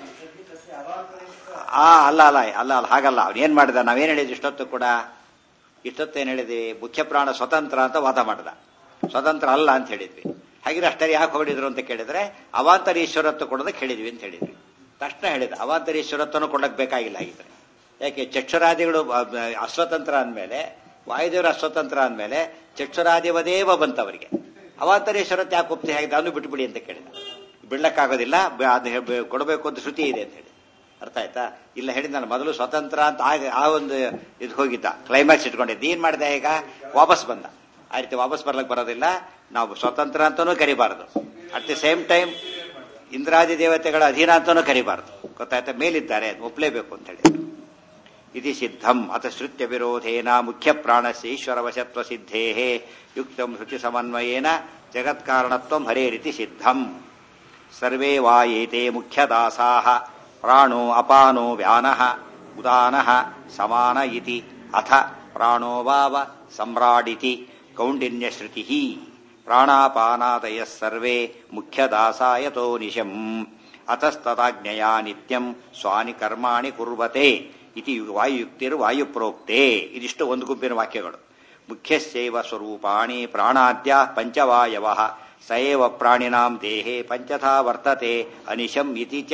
ಆ ಅಲ್ಲ ಅಲ್ಲ ಅಲ್ಲ ಅಲ್ಲ ಹಾಗಲ್ಲ ಅವ್ನು ಏನ್ ಮಾಡಿದ ನಾವೇನ್ ಹೇಳಿದ್ವಿ ಇಷ್ಟೊತ್ತು ಕೂಡ ಇಷ್ಟೊತ್ತು ಏನ್ ಹೇಳಿದ್ವಿ ಮುಖ್ಯ ಪ್ರಾಣ ಸ್ವತಂತ್ರ ಅಂತ ವಾದ ಮಾಡಿದ ಸ್ವತಂತ್ರ ಅಲ್ಲ ಅಂತ ಹೇಳಿದ್ವಿ ಹಾಗಿದ್ರೆ ಅಷ್ಟೇ ಯಾಕೆ ಹೊಡಿದ್ರು ಅಂತ ಕೇಳಿದ್ರೆ ಅವಾಂತರ ಈಶ್ವರತ್ವ ಕೊಡೋದಕ್ಕೆ ಹೇಳಿದ್ವಿ ಅಂತ ಹೇಳಿದ್ವಿ ತಕ್ಷಣ ಹೇಳಿದ ಅವಾಂತರ ಈಶ್ವರತ್ವನು ಕೊಡಕ್ ಬೇಕಾಗಿಲ್ಲ ಹಾಗಿದ್ರೆ ಯಾಕೆ ಚಕ್ಷುರಾದಿಗಳು ಅ, ಅ, ಅಸ್ವತಂತ್ರ ಅಂದ್ಮೇಲೆ ವಾಯುದೇವರು ಅಸ್ವತಂತ್ರ ಅಂದ್ಮೇಲೆ ಚಕ್ಷುರಾದಿವದೇವ ಬಂತವರಿಗೆ ಅವಾಂತರೇಶ್ವರತ್ವ ಯಾಕೆ ಒಪ್ತಿ ಹಾಕಿದ ಅವನು ಬಿಟ್ಬಿಡಿ ಅಂತ ಕೇಳಿದ ಬಿಡ್ಲಕ್ಕಾಗೋದಿಲ್ಲ ಬ- ಅದು ಹೇ- ಬ- ಕೊಡಬೇಕು ಅಂತ ಶ್ರುತಿ ಇದೆ ಅಂತ ಹೇಳಿ ಅರ್ಥ ಆಯ್ತಾ ಇಲ್ಲ ಹೇಳಿದ್ನಲ್ಲ ಮೊದಲು ಸ್ವತಂತ್ರ ಅಂತ ಆಗ ಆ ಒಂದು ಇದು ಹೋಗಿದ್ದ ಕ್ಲೈಮ್ಯಾಕ್ಸ್ ಇಟ್ಕೊಂಡಿದ್ದ ಏನ್ ಮಾಡಿದ ಈಗ ವಾಪಸ್ ಬಂದ ಆ ರೀತಿ ವಾಪಸ್ ಬರ್ಲಕ್ ಬರೋದಿಲ್ಲ ನಾವು ಸ್ವತಂತ್ರ ಅಂತಾನೂ ಕರಿಬಾರದು ಅಟ್ ದಿ ಸೇಮ್ ಟೈಮ್ ಇಂದ್ರಾದಿ ದೇವತೆಗಳ ಅಧೀನ ಅಂತಾನೂ ಕರಿಬಾರದು ಗೊತ್ತಾಯ್ತಾ ಮೇಲಿದ್ದಾರೆ ಅದ್ ಒಪ್ಲೇಬೇಕು ಅಂತ ಹೇಳಿ ಇತಿ ಸಿದ್ಧಂ ಅಥ ಶ್ರುತ್ಯ ವಿರೋಧೇನ ಮುಖ್ಯ ಪ್ರಾಣಸ್ಯ ಈಶ್ವರ ವಶತ್ವ ಸಿದ್ಧೇ ಯುಕ್ತಂ ಶ್ರುತಿ ಸಮನ್ವಯೇನ ಜಗತ್ಕಾರಣತ್ವಂ ಹರೇರಿತಿ ಸಿದ್ಧಂ ಸರ್ವೇ ವಾ ಏತೆ ಮುಖ್ಯದಾಸಾಃ ಪ್ರಾಣೋ ಅಪಾನೋ ವ್ಯಾನಃ ಉದಾನಃ ಸಮಾನ ಇತಿ ಅಥ ಪ್ರಾಣೋ ವಾವ ಸಮ್ರಾಡಿತಿ ಕೌಂಡಿನ್ಯಶ್ರುತಿಃ ಪ್ರಾಣಾಪಾನಾದಯಃ ಸರ್ವೇ ಮುಖ್ಯದಾಸಾಯತೋ ನಿಶಂ ಅತಸ್ತದಾಜ್ಞೆಯ ನಿತ್ಯಂ ಸ್ವಾನಿ ಕರ್ಮಾಣಿ ಕುರ್ವತೆ ಇತಿ ವಾಯುಯುಕ್ತಿರ್ ವಾಯುಪ್ರೋಕ್ತೆ ಇದಿಷ್ಟು ಒಂದು ಗುಂಪಿನ ವಾಕ್ಯಗಳು ಮುಖ್ಯಸ್ಯೈವ ಸ್ವರೂಪಾಣಿ ಪ್ರಾಣಾದ್ಯ ಪಂಚವಾಯವ ಸ ಏವ ಪ್ರಾಣಿನಾಂ ದೇಹೆ ಪಂಚಥಾ ವರ್ತತೆ ಅನಿಶಂ ಇತಿ ಚ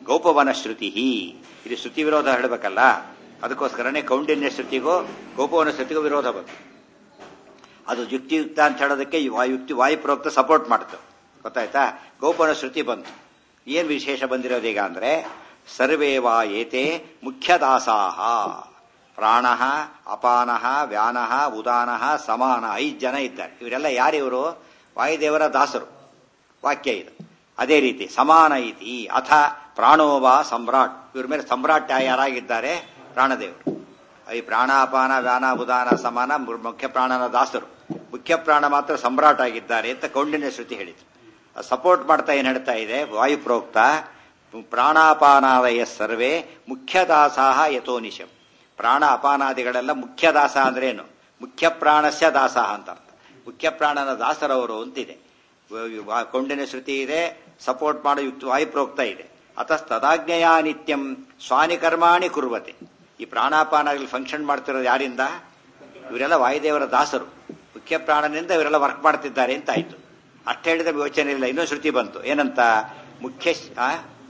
ಗೌಪವನ ಶ್ರುತಿ ಇಲ್ಲಿ ಶ್ರುತಿ ವಿರೋಧ ಹೇಳಬೇಕಲ್ಲ ಅದಕ್ಕೋಸ್ಕರನೇ ಕೌಂಡಿನ್ಯ ಶ್ರುತಿಗೂ ಗೋಪವನ ಶ್ರುತಿಗೂ ವಿರೋಧ ಬಂತು ಅದು ಯುಕ್ತಿಯುಕ್ತ ಅಂತ ಹೇಳೋದಕ್ಕೆ ಈ ವಾಯು- ಯುಕ್ತಿ ವಾಯುಪ್ರೋಕ್ತ ಸಪೋರ್ಟ್ ಮಾಡ್ತು ಗೊತ್ತಾಯ್ತಾ ಗೋಪವನ ಶ್ರುತಿ ಬಂತು ಏನ್ ವಿಶೇಷ ಬಂದಿರೋದೀಗ ಅಂದ್ರೆ ಸರ್ವೇ ವಾ ಏತೆ ಮುಖ್ಯದಾಸಾಹ ಪ್ರಾಣ ಅಪಾನ ವ್ಯಾನ ಉದಾನ ಸಮಾನ ಐದು ಜನ ಇದ್ದಾರೆ ಇವರೆಲ್ಲ ಯಾರಿವರು ವಾಯುದೇವರ ದಾಸರು ವಾಕ್ಯ ಇದು ಅದೇ ರೀತಿ ಸಮಾನ ಇತಿ ಅಥ ಪ್ರಾಣೋವಾ ಸಮ್ರಾಟ್ ಇವ್ರ ಮೇಲೆ ಸಮ್ರಾಟ್ ಯಾರಾಗಿದ್ದಾರೆ ಪ್ರಾಣದೇವರು ಈ ಪ್ರಾಣಾಪಾನ ವ್ಯಾನ ಉದಾನ ಸಮಾನ ಮು- ಮುಖ್ಯ ಪ್ರಾಣನ ದಾಸರು ಮುಖ್ಯ ಪ್ರಾಣ ಮಾತ್ರ ಸಮ್ರಾಟ್ ಆಗಿದ್ದಾರೆ ಅಂತ ಕೌಂಡಿನ್ಯ ಶ್ರುತಿ ಹೇಳಿದ್ರು ಸಪೋರ್ಟ್ ಮಾಡ್ತಾ ಏನ್ ಹೇಳ್ತಾ ಇದೆ ವಾಯುಪ್ರೋಕ್ತ ಪ್ರಾಣಾಪಾನಾದಯ ಸರ್ವೇ ಮುಖ್ಯದಾಸಾಹ ಯಥೋನಿಶಂ ಪ್ರಾಣ ಅಪಾನಾದಿಗಳೆಲ್ಲ ಮುಖ್ಯ ದಾಸ ಅಂದ್ರೇನು ಮುಖ್ಯ ಪ್ರಾಣಸ್ಯ ದಾಸಃ ಅಂತ ಅರ್ಥ ಮುಖ್ಯ ಪ್ರಾಣನ ದಾಸರವರು ಅಂತಿದೆ ವ- ವ- ಕೌಂಡಿನ್ಯ ಶ್ರುತಿ ಇದೆ ಸಪೋರ್ಟ್ ಮಾಡೋ ಯುಕ್ತ ವಾಯುಪ್ರೋಕ್ತ ಇದೆ ಅತಸ್ತದಾಜ್ಞೆಯ ನಿತ್ಯಂ ಸ್ವಾನಿ ಕರ್ಮಾಣಿ ಕುರ್ವತೆ ಈ ಪ್ರಾಣಾಪಾನಗಳಲ್ಲಿ ಫಂಕ್ಷನ್ ಮಾಡ್ತಿರೋದು ಯಾರಿಂದ ಇವರೆಲ್ಲ ವಾಯುದೇವರ ದಾಸರು ಮುಖ್ಯ ಪ್ರಾಣನಿಂದ ಇವರೆಲ್ಲ ವರ್ಕ್ ಮಾಡ್ತಿದ್ದಾರೆ ಅಂತ ಆಯ್ತು ಅಷ್ಟ ಹೇಳಿದ ಯೋಚನೆ ಇಲ್ಲ ಇನ್ನೂ ಶ್ರುತಿ ಬಂತು ಏನಂತ ಮುಖ್ಯ ಆ?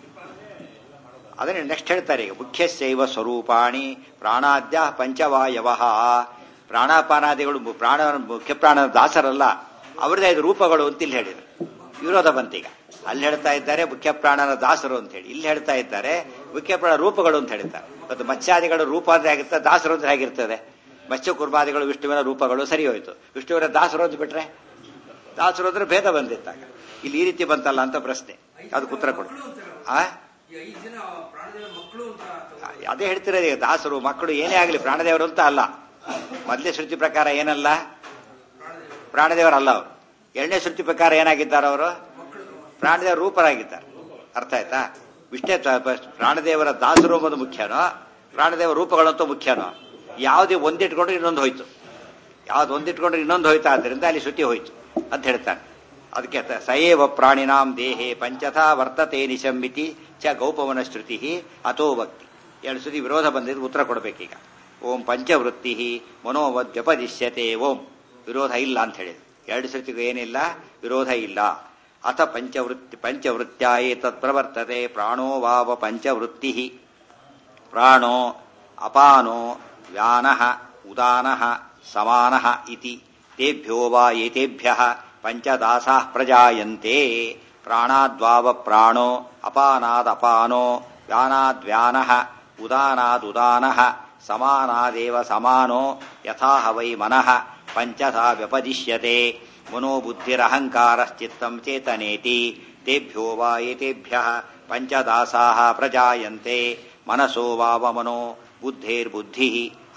ಅದನ್ನೇ ನೆಕ್ಸ್ಟ್ ಹೇಳ್ತಾರೆ ಈಗ ಮುಖ್ಯಶೈವ ಸ್ವರೂಪಾಣಿ ಪ್ರಾಣಾದ್ಯ ಪಂಚವಾಯವ ಪ್ರಾಣಾಪಾನಾದಿಗಳು ಮು- ಪ್ರಾಣ ಮುಖ್ಯ ಪ್ರಾಣನ ದಾಸರಲ್ಲ ಅವರದೇ ಐದು ರೂಪಗಳು ಅಂತ ಇಲ್ಲಿ ಹೇಳಿದ್ರು ವಿರೋಧ ಬಂತೀಗ ಅಲ್ಲಿ ಹೇಳ್ತಾ ಇದ್ದಾರೆ ಮುಖ್ಯ ಪ್ರಾಣನ ದಾಸರು ಅಂತ ಹೇಳಿ ಇಲ್ಲಿ ಹೇಳ್ತಾ ಇದ್ದಾರೆ ಮುಖ್ಯ ಪ್ರಾಣ ರೂಪಗಳು ಅಂತ ಹೇಳ್ತಾರೆ ಮತ್ತು ಮತ್ಸ್ಯಾದಿಗಳು ರೂಪ ಅಂದ್ರೆ ಆಗಿರ್ತದೆ ದಾಸರು ಅಂದ್ರೆ ಹೇಗಿರ್ತದೆ ಮತ್ಸ್ಯ ಕುರ್ಮಾದಿಗಳು ವಿಷ್ಣುವಿನ ರೂಪಗಳು ಸರಿ ಹೋಯ್ತು ವಿಷ್ಣುವಿನ ದಾಸರು ಅಂತ ಬಿಟ್ರೆ ದಾಸರು ಅಂದ್ರೆ ಭೇದ ಬಂದಿತ್ತಾಗ ಇಲ್ಲಿ ಈ ರೀತಿ ಬಂತಲ್ಲ ಅಂತ ಪ್ರಶ್ನೆ ಅದಕ್ಕೆ ಉತ್ತರ ಕೊಡು ಆ ಈ ಐದು ಜನ ಪ್ರಾಣದೇವರ ಮಕ್ಕಳು ಅಂತ ಅರ್ಥ. ಅದೇ ಹೇಳ್ತಿರೋದು ಈಗ ದಾಸರು ಮಕ್ಕಳು ಏನೇ ಆಗಲಿ ಪ್ರಾಣದೇವರು ಅಂತ ಅಲ್ಲ ಮೊದಲೇ ಶ್ರುತಿ ಪ್ರಕಾರ ಏನಲ್ಲ ಪ್ರಾಣದೇವರಲ್ಲ ಅವರು ಎರಡನೇ ಶ್ರುತಿ ಪ್ರಕಾರ ಏನಾಗಿದ್ದಾರೆ ಅವರು ಪ್ರಾಣದೇವರ ರೂಪರಾಗಿದ್ದಾರೆ ಅರ್ಥ ಆಯ್ತಾ ಇಷ್ಟೇ ತ- ಪ- ಪ್ರಾಣದೇವರ ದಾಸರು ಎಂಬುದು ಮುಖ್ಯನೋ ಪ್ರಾಣದೇವರ ರೂಪಗಳಂತೂ ಮುಖ್ಯನೋ ಯಾವುದೇ ಒಂದಿಟ್ಕೊಂಡ್ರೆ ಇನ್ನೊಂದು ಹೋಯ್ತು ಯಾವ್ದು ಒಂದಿಟ್ಕೊಂಡ್ರೆ ಇನ್ನೊಂದು ಹೋಯ್ತಾ ಆದ್ದರಿಂದ ಅಲ್ಲಿ ಶ್ರುತಿ ಹೋಯ್ತು ಅಂತ ಹೇಳ್ತಾನೆ ಅದಕ್ಕೆ ತ- ಸಯೇವ ಪ್ರಾಣಿನಾಂ ದೇಹೆ ಪಂಚಥಾ ವರ್ತತೆ ನಿಶಂಬಿತಿ ಚ ಗೌಪವನ ಶ್ರುತಿ ಅಥೋ ಭಕ್ತಿ ಎರಡು ಶ್ರುತಿ ವಿರೋಧ ಬಂದಿದ್ದು ಉತ್ತರ ಕೊಡಬೇಕೀಗ ಓಂ ಪಂಚವೃತ್ತಿ ಮನೋವದ್ ವ್ಯಪದಿಶ್ಯತೆ ಓಂ ವಿರೋಧ ಇಲ್ಲ ಅಂತ ಹೇಳಿದ್ರು ಎರಡು ಶ್ರುತಿಗೂ ಏನಿಲ್ಲ ವಿರೋಧ ಇಲ್ಲ ಅಥ ಪಂಚವೃತ್ತಿ ಪಂಚವೃತ್ಯ ಏತತ್ ಪ್ರವರ್ತತೆ ಪ್ರಾಣೋ ವಾವ ಪಂಚವೃತ್ತಿ ಪ್ರಾಣೋ ಅಪಾನೋ ವ್ಯಾನಃ ಉದಾನಃ ಸಮಾನಃ ಇತಿ ತೇಭ್ಯೋ ವಾ ಏತೇಭ್ಯಃ ಪಂಚದಾಸಾಃ ಪ್ರಜಾಯಂತೆ ಪ್ರಾಣಾದ್ವಾವ ಪ್ರಾಣೋ ಅಪಾನಾದಪಾನೋ ವ್ಯಾನಾದ್ವ್ಯಾನಃ ಉದಾನಾದುದಾನಃ ಸಮಾನಾದೇವ ಸಮಾನೋ ಯಥಾಹ ವೈ ಮನಃ ಪಂಚಧಾ ವ್ಯಪದಿಶ್ಯತೆ ಮನೋಬುದ್ಧಿರಹಂಕಾರಶ್ಚಿತ್ತಂ ಚೇತನೇತಿ ತೇಭ್ಯೋ ವಾ ಏತೇಭ್ಯಃ ಪಂಚದಾಸಾಃ ಪ್ರಜಾಯಂತೆ ಮನಸೋ ವಾವ ಮನೋ ಬುದ್ಧೇರ್ಬುದ್ಧಿ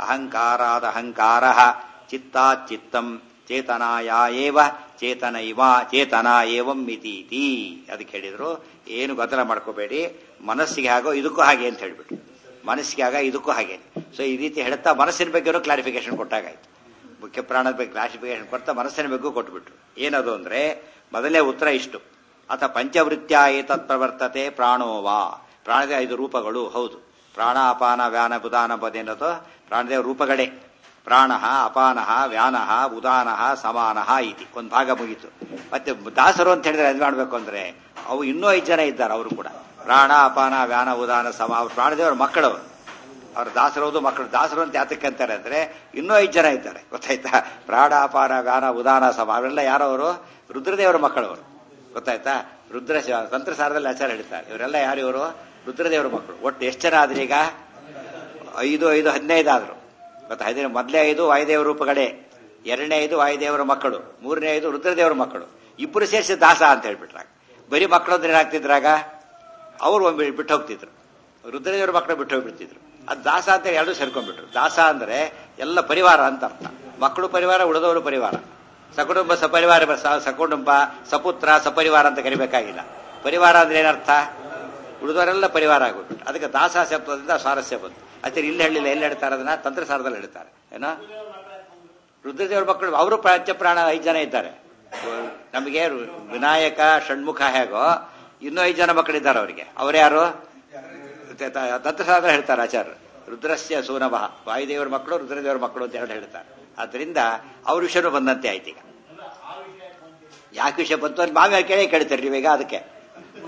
ಅಹಂಕಾರಾದಹಂಕಾರಃ ಚಿತ್ತಾಚ್ಚಿತ್ತಂ ಚೇತನಾಯ ಏವ ಚೇತನೈವ ಚೇತನ ಏವಂ ಮಿತೀತಿ ಅದಕ್ಕೆ ಹೇಳಿದ್ರು ಏನು ಗೊಂದಲ ಮಾಡ್ಕೋಬೇಡಿ ಮನಸ್ಸಿಗೆ ಹಾಗೋ ಇದಕ್ಕೂ ಹಾಗೆ ಅಂತ ಹೇಳ್ಬಿಟ್ಟು ಮನಸ್ಸಿಗೆ ಆಗ ಇದಕ್ಕೂ ಹಾಗೆ ಸೊ ಈ ರೀತಿ ಹೇಳ್ತಾ ಮನಸ್ಸಿನ ಬಗ್ಗೆನೂ ಕ್ಲಾರಿಫಿಕೇಶನ್ ಕೊಟ್ಟಾಗಾಯ್ತು ಮುಖ್ಯ ಪ್ರಾಣದ ಬಗ್ಗೆ ಕ್ಲಾಸಿಫಿಕೇಶನ್ ಕೊಡ್ತಾ ಮನಸ್ಸಿನ ಬಗ್ಗೆ ಕೊಟ್ಬಿಟ್ರು ಏನದು ಅಂದ್ರೆ ಮೊದಲನೇ ಉತ್ತರ ಇಷ್ಟು ಅಥ ಪಂಚವೃತ್ಯ ಏತತ್ ಪ್ರವರ್ತತೆ ಪ್ರಾಣೋವಾ ಪ್ರಾಣದ ಐದು ರೂಪಗಳು ಹೌದು ಪ್ರಾಣ ಅಪಾನ ವ್ಯಾನ ಬುದಾನ ಪದೇನದು ಪ್ರಾಣದೇವ ರೂಪಗಳೇ ಪ್ರಾಣ ಅಪಾನ ವ್ಯಾನ ಉದಾನ ಸಮಾನ ಇತಿ ಒಂದು ಭಾಗ ಮುಗೀತು ಮತ್ತೆ ದಾಸರು ಅಂತ ಹೇಳಿದ್ರೆ ಅದು ಮಾಡ್ಬೇಕು ಅಂದ್ರೆ ಅವು ಇನ್ನೂ ಐದು ಜನ ಇದ್ದಾರೆ ಅವರು ಕೂಡ ಪ್ರಾಣ ಅಪಾನ ವ್ಯಾನ ಉದಾನ ಸಮ ಅವ್ರು ಪ್ರಾಣದೇವರ ಮಕ್ಕಳವರು ಅವ್ರ ದಾಸರವುದು ಮಕ್ಕಳು ದಾಸರು ಅಂತ ಯಾತಕ್ಕೆ ಅಂತಾರೆ ಅಂದ್ರೆ ಇನ್ನೂ ಐದು ಜನ ಇದ್ದಾರೆ ಗೊತ್ತಾಯ್ತಾ ಪ್ರಾಣ ಅಪಾನ ವ್ಯಾನ ಉದಾನ ಸಮ ಅವೆಲ್ಲ ಯಾರವರು ರುದ್ರದೇವರ ಮಕ್ಕಳವರು ಗೊತ್ತಾಯ್ತಾ ರುದ್ರ ತಂತ್ರಸಾರದಲ್ಲಿ ಆಚಾರ ಹೇಳ್ತಾರೆ ಇವರೆಲ್ಲ ಯಾರು ಇವರು ರುದ್ರದೇವರ ಮಕ್ಕಳು ಒಟ್ಟು ಎಷ್ಟು ಜನ ಆದ್ರೆ ಈಗ ಐದು ಐದು ಹದಿನೈದು ಆದ್ರು ಗೊತ್ತಾ ಹದಿನೈದು ಮೊದಲೇ ಐದು ವಾಯುದೇವರ ರೂಪಗಳೇ ಎರಡನೇ ಐದು ವಾಯುದೇವರ ಮಕ್ಕಳು ಮೂರನೇ ಐದು ರುದ್ರದೇವರ ಮಕ್ಕಳು ಇಬ್ಬರು ಸೇರಿಸಿ ದಾಸ ಅಂತ ಹೇಳ್ಬಿಟ್ರಾಗ ಬರೀ ಮಕ್ಕಳು ಅಂದ್ರೆ ಏನಾಗ್ತಿದ್ರಾಗ ಅವ್ರು ಒಮ್ಮೆ ಬಿಟ್ಟು ಹೋಗ್ತಿದ್ರು ರುದ್ರದೇವರ ಮಕ್ಕಳು ಬಿಟ್ಟು ಹೋಗ್ಬಿಡ್ತಿದ್ರು ಅದು ದಾಸ ಅಂತ ಎರಡು ಸೇರ್ಕೊಂಡ್ಬಿಟ್ರು ದಾಸ ಅಂದ್ರೆ ಎಲ್ಲ ಪರಿವಾರ ಅಂತ ಅರ್ಥ ಮಕ್ಕಳು ಪರಿವಾರ ಉಳಿದವರು ಪರಿವಾರ ಸಕುಟುಂಬ ಸಪರಿವಾರ ಬ- ಸ- ಸಕುಟುಂಬ ಸಪುತ್ರ ಸಪರಿವಾರ ಅಂತ ಕರಿಬೇಕಾಗಿಲ್ಲ ಪರಿವಾರ ಅಂದ್ರೆ ಏನರ್ಥ ಉಳಿದವರೆಲ್ಲ ಪರಿವಾರ ಆಗೋಗ್ಬಿಟ್ಟು ಅದಕ್ಕೆ ದಾಸ ಶಬ್ದದಿಂದ ಸ್ವಾರಸ್ಯ ಬಂತು ಆಚೆ ಇಲ್ಲಿ ಹೇಳಿಲ್ಲ ಎಲ್ಲಿ ಹೇಳ್ತಾರೆ ಅದನ್ನ ತಂತ್ರಸಾರದಲ್ಲಿ ಹೇಳ್ತಾರೆ ಏನೋ ರುದ್ರದೇವರ ಮಕ್ಕಳು ಅವರು ಪ್ರಾಣ ಐದು ಜನ ಇದ್ದಾರೆ ನಮಗೆ ರು- ವಿನಾಯಕ ಷಣ್ಮುಖ ಹೇಗೋ ಇನ್ನೂ ಐದು ಜನ ಮಕ್ಕಳಿದ್ದಾರೆ ಅವರಿಗೆ ಅವರ್ಯಾರು ತಂತ್ರಸಾರ ಹೇಳ್ತಾರೆ ಆಚಾರ್ಯರು ರುದ್ರಸ್ಯ ಸೂನವ ವಾಯುದೇವರ ಮಕ್ಕಳು ರುದ್ರದೇವರ ಮಕ್ಕಳು ಅಂತ ಎರಡು ಹೇಳ್ತಾರೆ ಆದ್ರಿಂದ ಅವ್ರ ವಿಷಯನೂ ಬಂದಂತೆ ಆಯ್ತು ಈಗ ಯಾಕೆ ವಿಷಯ ಬಂತು ಅಂತ ಮಾವ್ಯಾರ ಕೇಳೇ ಕೇಳ್ತಾರೆ ನೀವೀಗ ಅದಕ್ಕೆ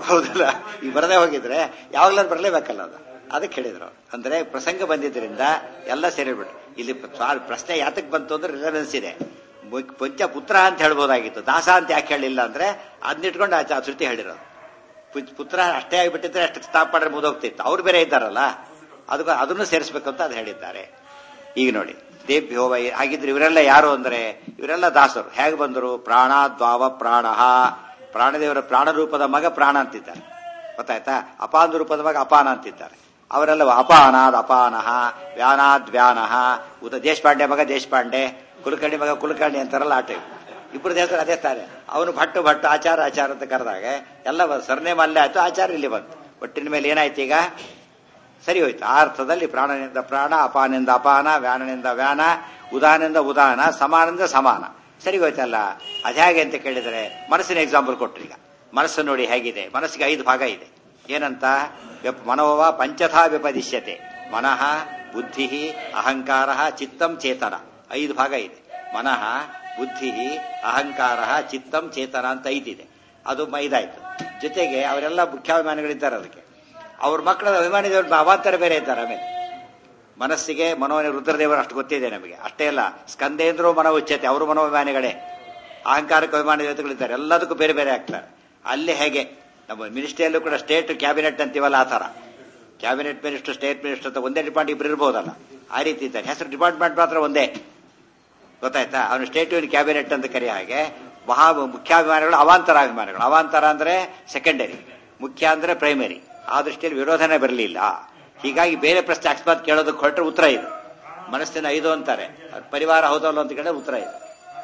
ಹೌದಲ್ಲ ಈಗ ಬರದೇ ಹೋಗಿದ್ರೆ ಯಾವಾಗ್ಲಾದ್ರು ಬರಲೇಬೇಕಲ್ಲ ಅದು ಅದಕ್ಕೆ ಹೇಳಿದ್ರು ಅಂದ್ರೆ ಪ್ರಸಂಗ ಬಂದಿದ್ರಿಂದ ಎಲ್ಲ ಸೇರಿಬಿಟ್ರು ಇಲ್ಲಿ ಪ್ರ- ಪ್ರಶ್ನೆ ಯಾತಕ್ ಬಂತು ಅಂದ್ರೆ ರಿಲೆವೆನ್ಸ್ ಇದೆ ಮು- ಪಂಚ ಪುತ್ರ ಅಂತ ಹೇಳ್ಬೋದಾಗಿತ್ತು ದಾಸ ಅಂತ ಯಾಕೆ ಹೇಳಿಲ್ಲ ಅಂದ್ರೆ ಅದನ್ನಿಟ್ಕೊಂಡು ಆ ಶ್ರುತಿ ಹೇಳಿರೋದು ಪುತ್- ಪುತ್ರ ಅಷ್ಟೇ ಆಗಿಬಿಟ್ಟಿದ್ರೆ ಅಷ್ಟು ಸ್ಟಾಪ್ ಮಾಡ್ರೆ ಮುದೋಗ್ತಿತ್ತು ಅವ್ರು ಬೇರೆ ಇದ್ದಾರಲ್ಲ ಅದಕ್ಕೆ ಅದನ್ನು ಸೇರಿಸ್ಬೇಕು ಅಂತ ಅದು ಹೇಳಿದ್ದಾರೆ ಈಗ ನೋಡಿ ದೇವ್ಯೋ ವೈ ಹಾಗಿದ್ರೆ ಇವರೆಲ್ಲ ಯಾರು ಅಂದ್ರೆ ಇವರೆಲ್ಲ ದಾಸರು ಹೇಗೆ ಬಂದರು ಪ್ರಾಣ ದ್ವಾವ ಪ್ರಾಣ ಪ್ರಾಣದೇವರ ಪ್ರಾಣ ರೂಪದ ಮಗ ಪ್ರಾಣ ಅಂತಿದ್ದಾರೆ ಗೊತ್ತಾಯ್ತಾ ಅಪಾನ ರೂಪದ ಮಗ ಅಪಾನ ಅಂತಿದ್ದಾರೆ ಅವರೆಲ್ಲ ಅಪಾನಾದ್ ಅಪಾನಃ ವ್ಯಾನಾದ್ ವ್ಯಾನಃ ಉದ ದೇಶಪಾಂಡೆ ಮಗ ದೇಶಪಾಂಡೆ ಕುಲಕರ್ಣಿ ಮಗ ಕುಲಕರ್ಣಿ ಅಂತಾರಲ್ಲ ಆಟ ಇಬ್ಬರು ಹೆಸರು ಅದೇ ತಾರೆ ಅವನು ಭಟ್ಟು ಭಟ್ಟು ಆಚಾರ ಆಚಾರ ಅಂತ ಕರೆದಾಗ ಎಲ್ಲ ಸರ್ನೇಮ್ ಅಲ್ಲೇ ಆಯ್ತು ಆಚಾರ ಇಲ್ಲಿ ಬಂತು ಒಟ್ಟಿನ ಮೇಲೆ ಏನಾಯ್ತು ಈಗ ಸರಿ ಹೋಯ್ತು ಆ ಅರ್ಥದಲ್ಲಿ ಪ್ರಾಣನಿಂದ ಪ್ರಾಣ ಅಪಾನಿಂದ ಅಪಾನ ವ್ಯಾನನಿಂದ ವ್ಯಾನ ಉದಾನಿಂದ ಉದಾನ ಸಮಾನದಿಂದ ಸಮಾನ ಸರಿ ಹೋಯ್ತಲ್ಲ ಅದು ಹೇಗೆ ಅಂತ ಕೇಳಿದರೆ ಮನಸ್ಸಿನ ಎಕ್ಸಾಂಪಲ್ ಕೊಟ್ರು ಈಗ ಮನಸ್ಸು ನೋಡಿ ಹೇಗಿದೆ ಮನಸ್ಸಿಗೆ ಐದು ಭಾಗ ಇದೆ ಏನಂತ ವ್ಯಪ್- ಮನೋವ ಪಂಚಥಾ ವ್ಯಪದಿಶ್ಯತೆ ಮನಃ ಬುದ್ಧಿ ಅಹಂಕಾರ ಚಿತ್ತಂ ಚೇತನ ಐದು ಭಾಗ ಇದೆ ಮನಃ ಬುದ್ಧಿ ಅಹಂಕಾರ ಚಿತ್ತಂ ಚೇತನ ಅಂತ ಐದಿದೆ ಅದು ಮ- ಇದಾಯ್ತು ಜೊತೆಗೆ ಅವರೆಲ್ಲ ಮುಖ್ಯಾಭಿಮಾನಿಗಳಿದ್ದಾರೆ ಅದಕ್ಕೆ ಅವ್ರ ಮಕ್ಕಳ ಅಭಿಮಾನಿದವ್ರ ಅವಾಂತರ ಬೇರೆ ಇದ್ದಾರೆ ಆಮೇಲೆ ಮನಸ್ಸಿಗೆ ಮನೋನ ರುದ್ರದೇವರು ಅಷ್ಟು ಗೊತ್ತಿದೆ ನಮಗೆ ಅಷ್ಟೇ ಅಲ್ಲ ಸ್ಕಂದೇಂದ್ರೋ ಮನೋ ಉಚ್ಚತೆ ಅವರು ಮನೋಭಿಮಾನಿಗಳೇ ಅಹಂಕಾರಕ್ಕೆ ಅಭಿಮಾನಿ ದೇವತೆಗಳಿದ್ದಾರೆ ಎಲ್ಲದಕ್ಕೂ ಬೇರೆ ಬೇರೆ ಆಗ್ತಾರೆ ಅಲ್ಲಿ ಹೇಗೆ ನಮ್ಮ ಮಿನಿಸ್ಟ್ರಿಯಲ್ಲೂ ಕೂಡ ಸ್ಟೇಟ್ ಕ್ಯಾಬಿನೆಟ್ ಅಂತೀವಲ್ಲ ಆ ಥರ ಕ್ಯಾಬಿನೆಟ್ ಮಿನಿಸ್ಟರ್ ಸ್ಟೇಟ್ ಮಿನಿಸ್ಟರ್ ಅಂತ ಒಂದೇ ಡಿಪಾರ್ಟ್ಮೆಂಟ್ ಇಬ್ರು ಇರ್ಬೋದಲ್ಲ ಆ ರೀತಿ ಇದ್ದಾರೆ ಹೆಸರು ಡಿಪಾರ್ಟ್ಮೆಂಟ್ ಮಾತ್ರ ಒಂದೇ ಗೊತ್ತಾಯ್ತಾ ಅವನು ಸ್ಟೇಟ್ ಯೂನ್ ಕ್ಯಾಬಿನೆಟ್ ಅಂತ ಕರೆಯ ಹಾಗೆ ಮಹಾ ಮುಖ್ಯಾಭಿಮಾನಿಗಳು ಅವಾಂತರ ಅಭಿಮಾನಿಗಳು ಅವಾಂತರ ಅಂದ್ರೆ ಸೆಕೆಂಡರಿ ಮುಖ್ಯ ಅಂದ್ರೆ ಪ್ರೈಮರಿ ಆ ದೃಷ್ಟಿಯಲ್ಲಿ ವಿರೋಧನೆ ಬರಲಿಲ್ಲ ಹೀಗಾಗಿ ಬೇರೆ ಪ್ರಶ್ನೆ ಅಕಸ್ಮಾತ್ ಕೇಳೋದಕ್ಕೆ ಹೊರಟ್ರೆ ಉತ್ತರ ಇದು ಮನಸ್ಸಿನ ಐದು ಅಂತಾರೆ ಅದ್ ಪರಿವಾರ ಹೌದಲ್ಲ ಅಂತ ಕೇಳಿದ್ರೆ ಉತ್ತರ ಇದು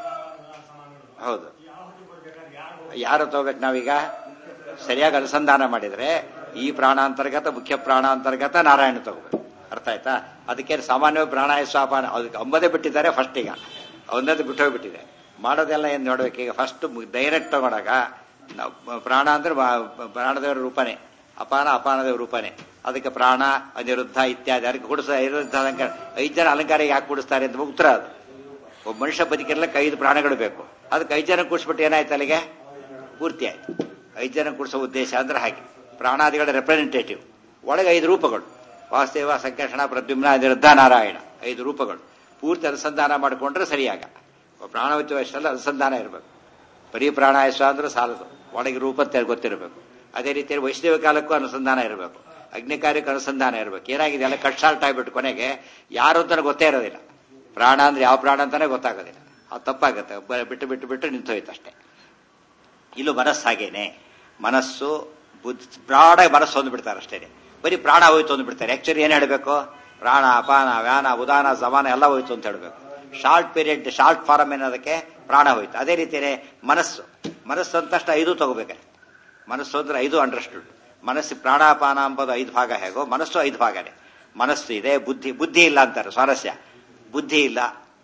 ಹೌದು ಯಾರು ತಗೋಬೇಕು ನಾವೀಗ ಸರಿಯಾಗಿ ಅನುಸಂಧಾನ ಮಾಡಿದ್ರೆ ಈ ಪ್ರಾಣಾಂತರ್ಗತ ಮುಖ್ಯ ಪ್ರಾಣಾಂತರ್ಗತ ನಾರಾಯಣ ತಗೋಬೇಕು ಅರ್ಥ ಆಯ್ತಾ ಅದಕ್ಕೆ ಸಾಮಾನ್ಯವಾಗಿ ಪ್ರಾಣಾಯ ಸ್ವಾಪಾನ ಅದಕ್ಕೆ ಅಂಬದೇ ಬಿಟ್ಟಿದ್ದಾರೆ ಫಸ್ಟ್ ಈಗ ಅವನದ್ದು ಬಿಟ್ಟು ಹೋಗ್ಬಿಟ್ಟಿದೆ ಮಾಡೋದೆಲ್ಲ ಏನ್ ನೋಡ್ಬೇಕು ಈಗ ಫಸ್ಟ್ ಡೈರೆಕ್ಟ್ ತಗೊಂಡಾಗ ನಾವು ಪ್ರಾಣ ಅಂದ್ರೆ ಬಾ- ಪ್ರಾಣದೇವರ ರೂಪನೇ ಅಪಾನ ಅಪಾನದೇವರ ರೂಪನೇ ಅದಕ್ಕೆ ಪ್ರಾಣ ಅನಿರುದ್ಧ ಇತ್ಯಾದಿ ಅದಕ್ಕೆ ಕೂಡಿಸ ಅನಿರುದ್ಧ ಅಲಂಕಾರ ಐದು ಜನ ಅಲಂಕಾರ ಯಾಕೆ ಕೂಡಿಸ್ತಾರೆ ಅಂತ ಉತ್ತರ ಅದು ಒಬ್ಬ ಮನುಷ್ಯ ಬದುಕಿರ್ಲಿಕ್ಕೆ ಐದು ಪ್ರಾಣಗಳು ಬೇಕು ಅದಕ್ಕೆ ಐದು ಜನ ಕೂಡಿಸ್ಬಿಟ್ಟು ಏನಾಯ್ತು ಅಲ್ಲಿಗೆ ಪೂರ್ತಿ ಆಯ್ತು ಐದು ಜನ ಕೂಡಿಸೋ ಉದ್ದೇಶ ಅಂದ್ರೆ ಹಾಗೆ ಪ್ರಾಣಾದಿಗಳ ರೆಪ್ರೆಸೆಂಟೇಟಿವ್ ಒಳಗೆ ಐದು ರೂಪಗಳು ವಾಸ್ತೇವ ಸಂಕರ್ಷಣ ಪ್ರದ್ಯುಮ್ನ ಅನಿರುದ್ಧ ನಾರಾಯಣ ಐದು ರೂಪಗಳು ಪೂರ್ತಿ ಅನುಸಂಧಾನ ಮಾಡಿಕೊಂಡ್ರೆ ಸರಿಯಾಗ ಪ್ರಾಣವತಿ ವಯಸ್ಸಲ್ಲಿ ಅನುಸಂಧಾನ ಇರಬೇಕು ಬರೀ ಪ್ರಾಣಾಯಸ ಅಂದ್ರೆ ಸಾಲದು ಒಳಗೆ ರೂಪ ತೆ- ಗೊತ್ತಿರಬೇಕು ಅದೇ ರೀತಿಯಲ್ಲಿ ವೈಷ್ಣವ ಕಾಲಕ್ಕೂ ಅನುಸಂಧಾನ ಇರಬೇಕು ಅಗ್ನಿ ಕಾರ್ಯಕ್ಕೆ ಅನುಸಂಧಾನ ಇರಬೇಕು ಏನಾಗಿದೆ ಎಲ್ಲ ಕಟ್ ಶಾರ್ಟ್ ಆಗ್ಬಿಟ್ಟು ಕೊನೆಗೆ ಯಾರು ಅಂತಾನೆ ಗೊತ್ತೇ ಇರೋದಿಲ್ಲ ಪ್ರಾಣ ಅಂದ್ರೆ ಯಾವ ಪ್ರಾಣ ಅಂತಾನೆ ಗೊತ್ತಾಗೋದಿಲ್ಲ ಅದು ತಪ್ಪಾಗುತ್ತೆ ಬ- ಬಿಟ್ಟು ಬಿಟ್ಟು ಬಿಟ್ಟು ನಿಂತು ಹೋಯ್ತು ಅಷ್ಟೇ ಇಲ್ಲೂ ಮನಸ್ಸು ಹಾಗೇನೆ ಮನಸ್ಸು ಬುದ್ಧಿ ಬ್ರಾಡಾಗಿ ಮನಸ್ಸು ಹೊಂದ್ಬಿಡ್ತಾರೆ ಅಷ್ಟೇ ಬರೀ ಪ್ರಾಣ ಹೋಯ್ತು ಅಂದ್ಬಿಡ್ತಾರೆ ಆಕ್ಚುಲಿ ಏನ್ ಹೇಳಬೇಕು ಪ್ರಾಣ ಅಪಾನ ವ್ಯಾನ ಉದಾನ ಸಮಾನ ಎಲ್ಲ ಹೋಯ್ತು ಅಂತ ಹೇಳಬೇಕು ಶಾರ್ಟ್ ಪೀರಿಯಡ್ ಶಾರ್ಟ್ ಫಾರಮ್ ಏನದಕ್ಕೆ ಪ್ರಾಣ ಹೋಯ್ತು ಅದೇ ರೀತಿಯೇ ಮನಸ್ಸು ಮನಸ್ಸು ಅಂತ ತಕ್ಷಣ ಐದು ತಗೋಬೇಕು ಮನಸ್ಸು ಅಂದ್ರೆ ಐದು ಅಂಡರ್ಸ್ಟುಡ್ ಮನಸ್ಸು ಪ್ರಾಣಾಪಾನ ಎಂಬುದು ಐದು ಭಾಗ ಹೇಗೋ ಮನಸ್ಸು ಐದು ಭಾಗನೇ ಮನಸ್ಸು ಇದೆ ಬುದ್ಧಿ ಬುದ್ಧಿ ಇಲ್ಲ ಅಂತಾರೆ ಸ್ವಾರಸ್ಯ ಬುದ್ಧಿ ಇಲ್ಲ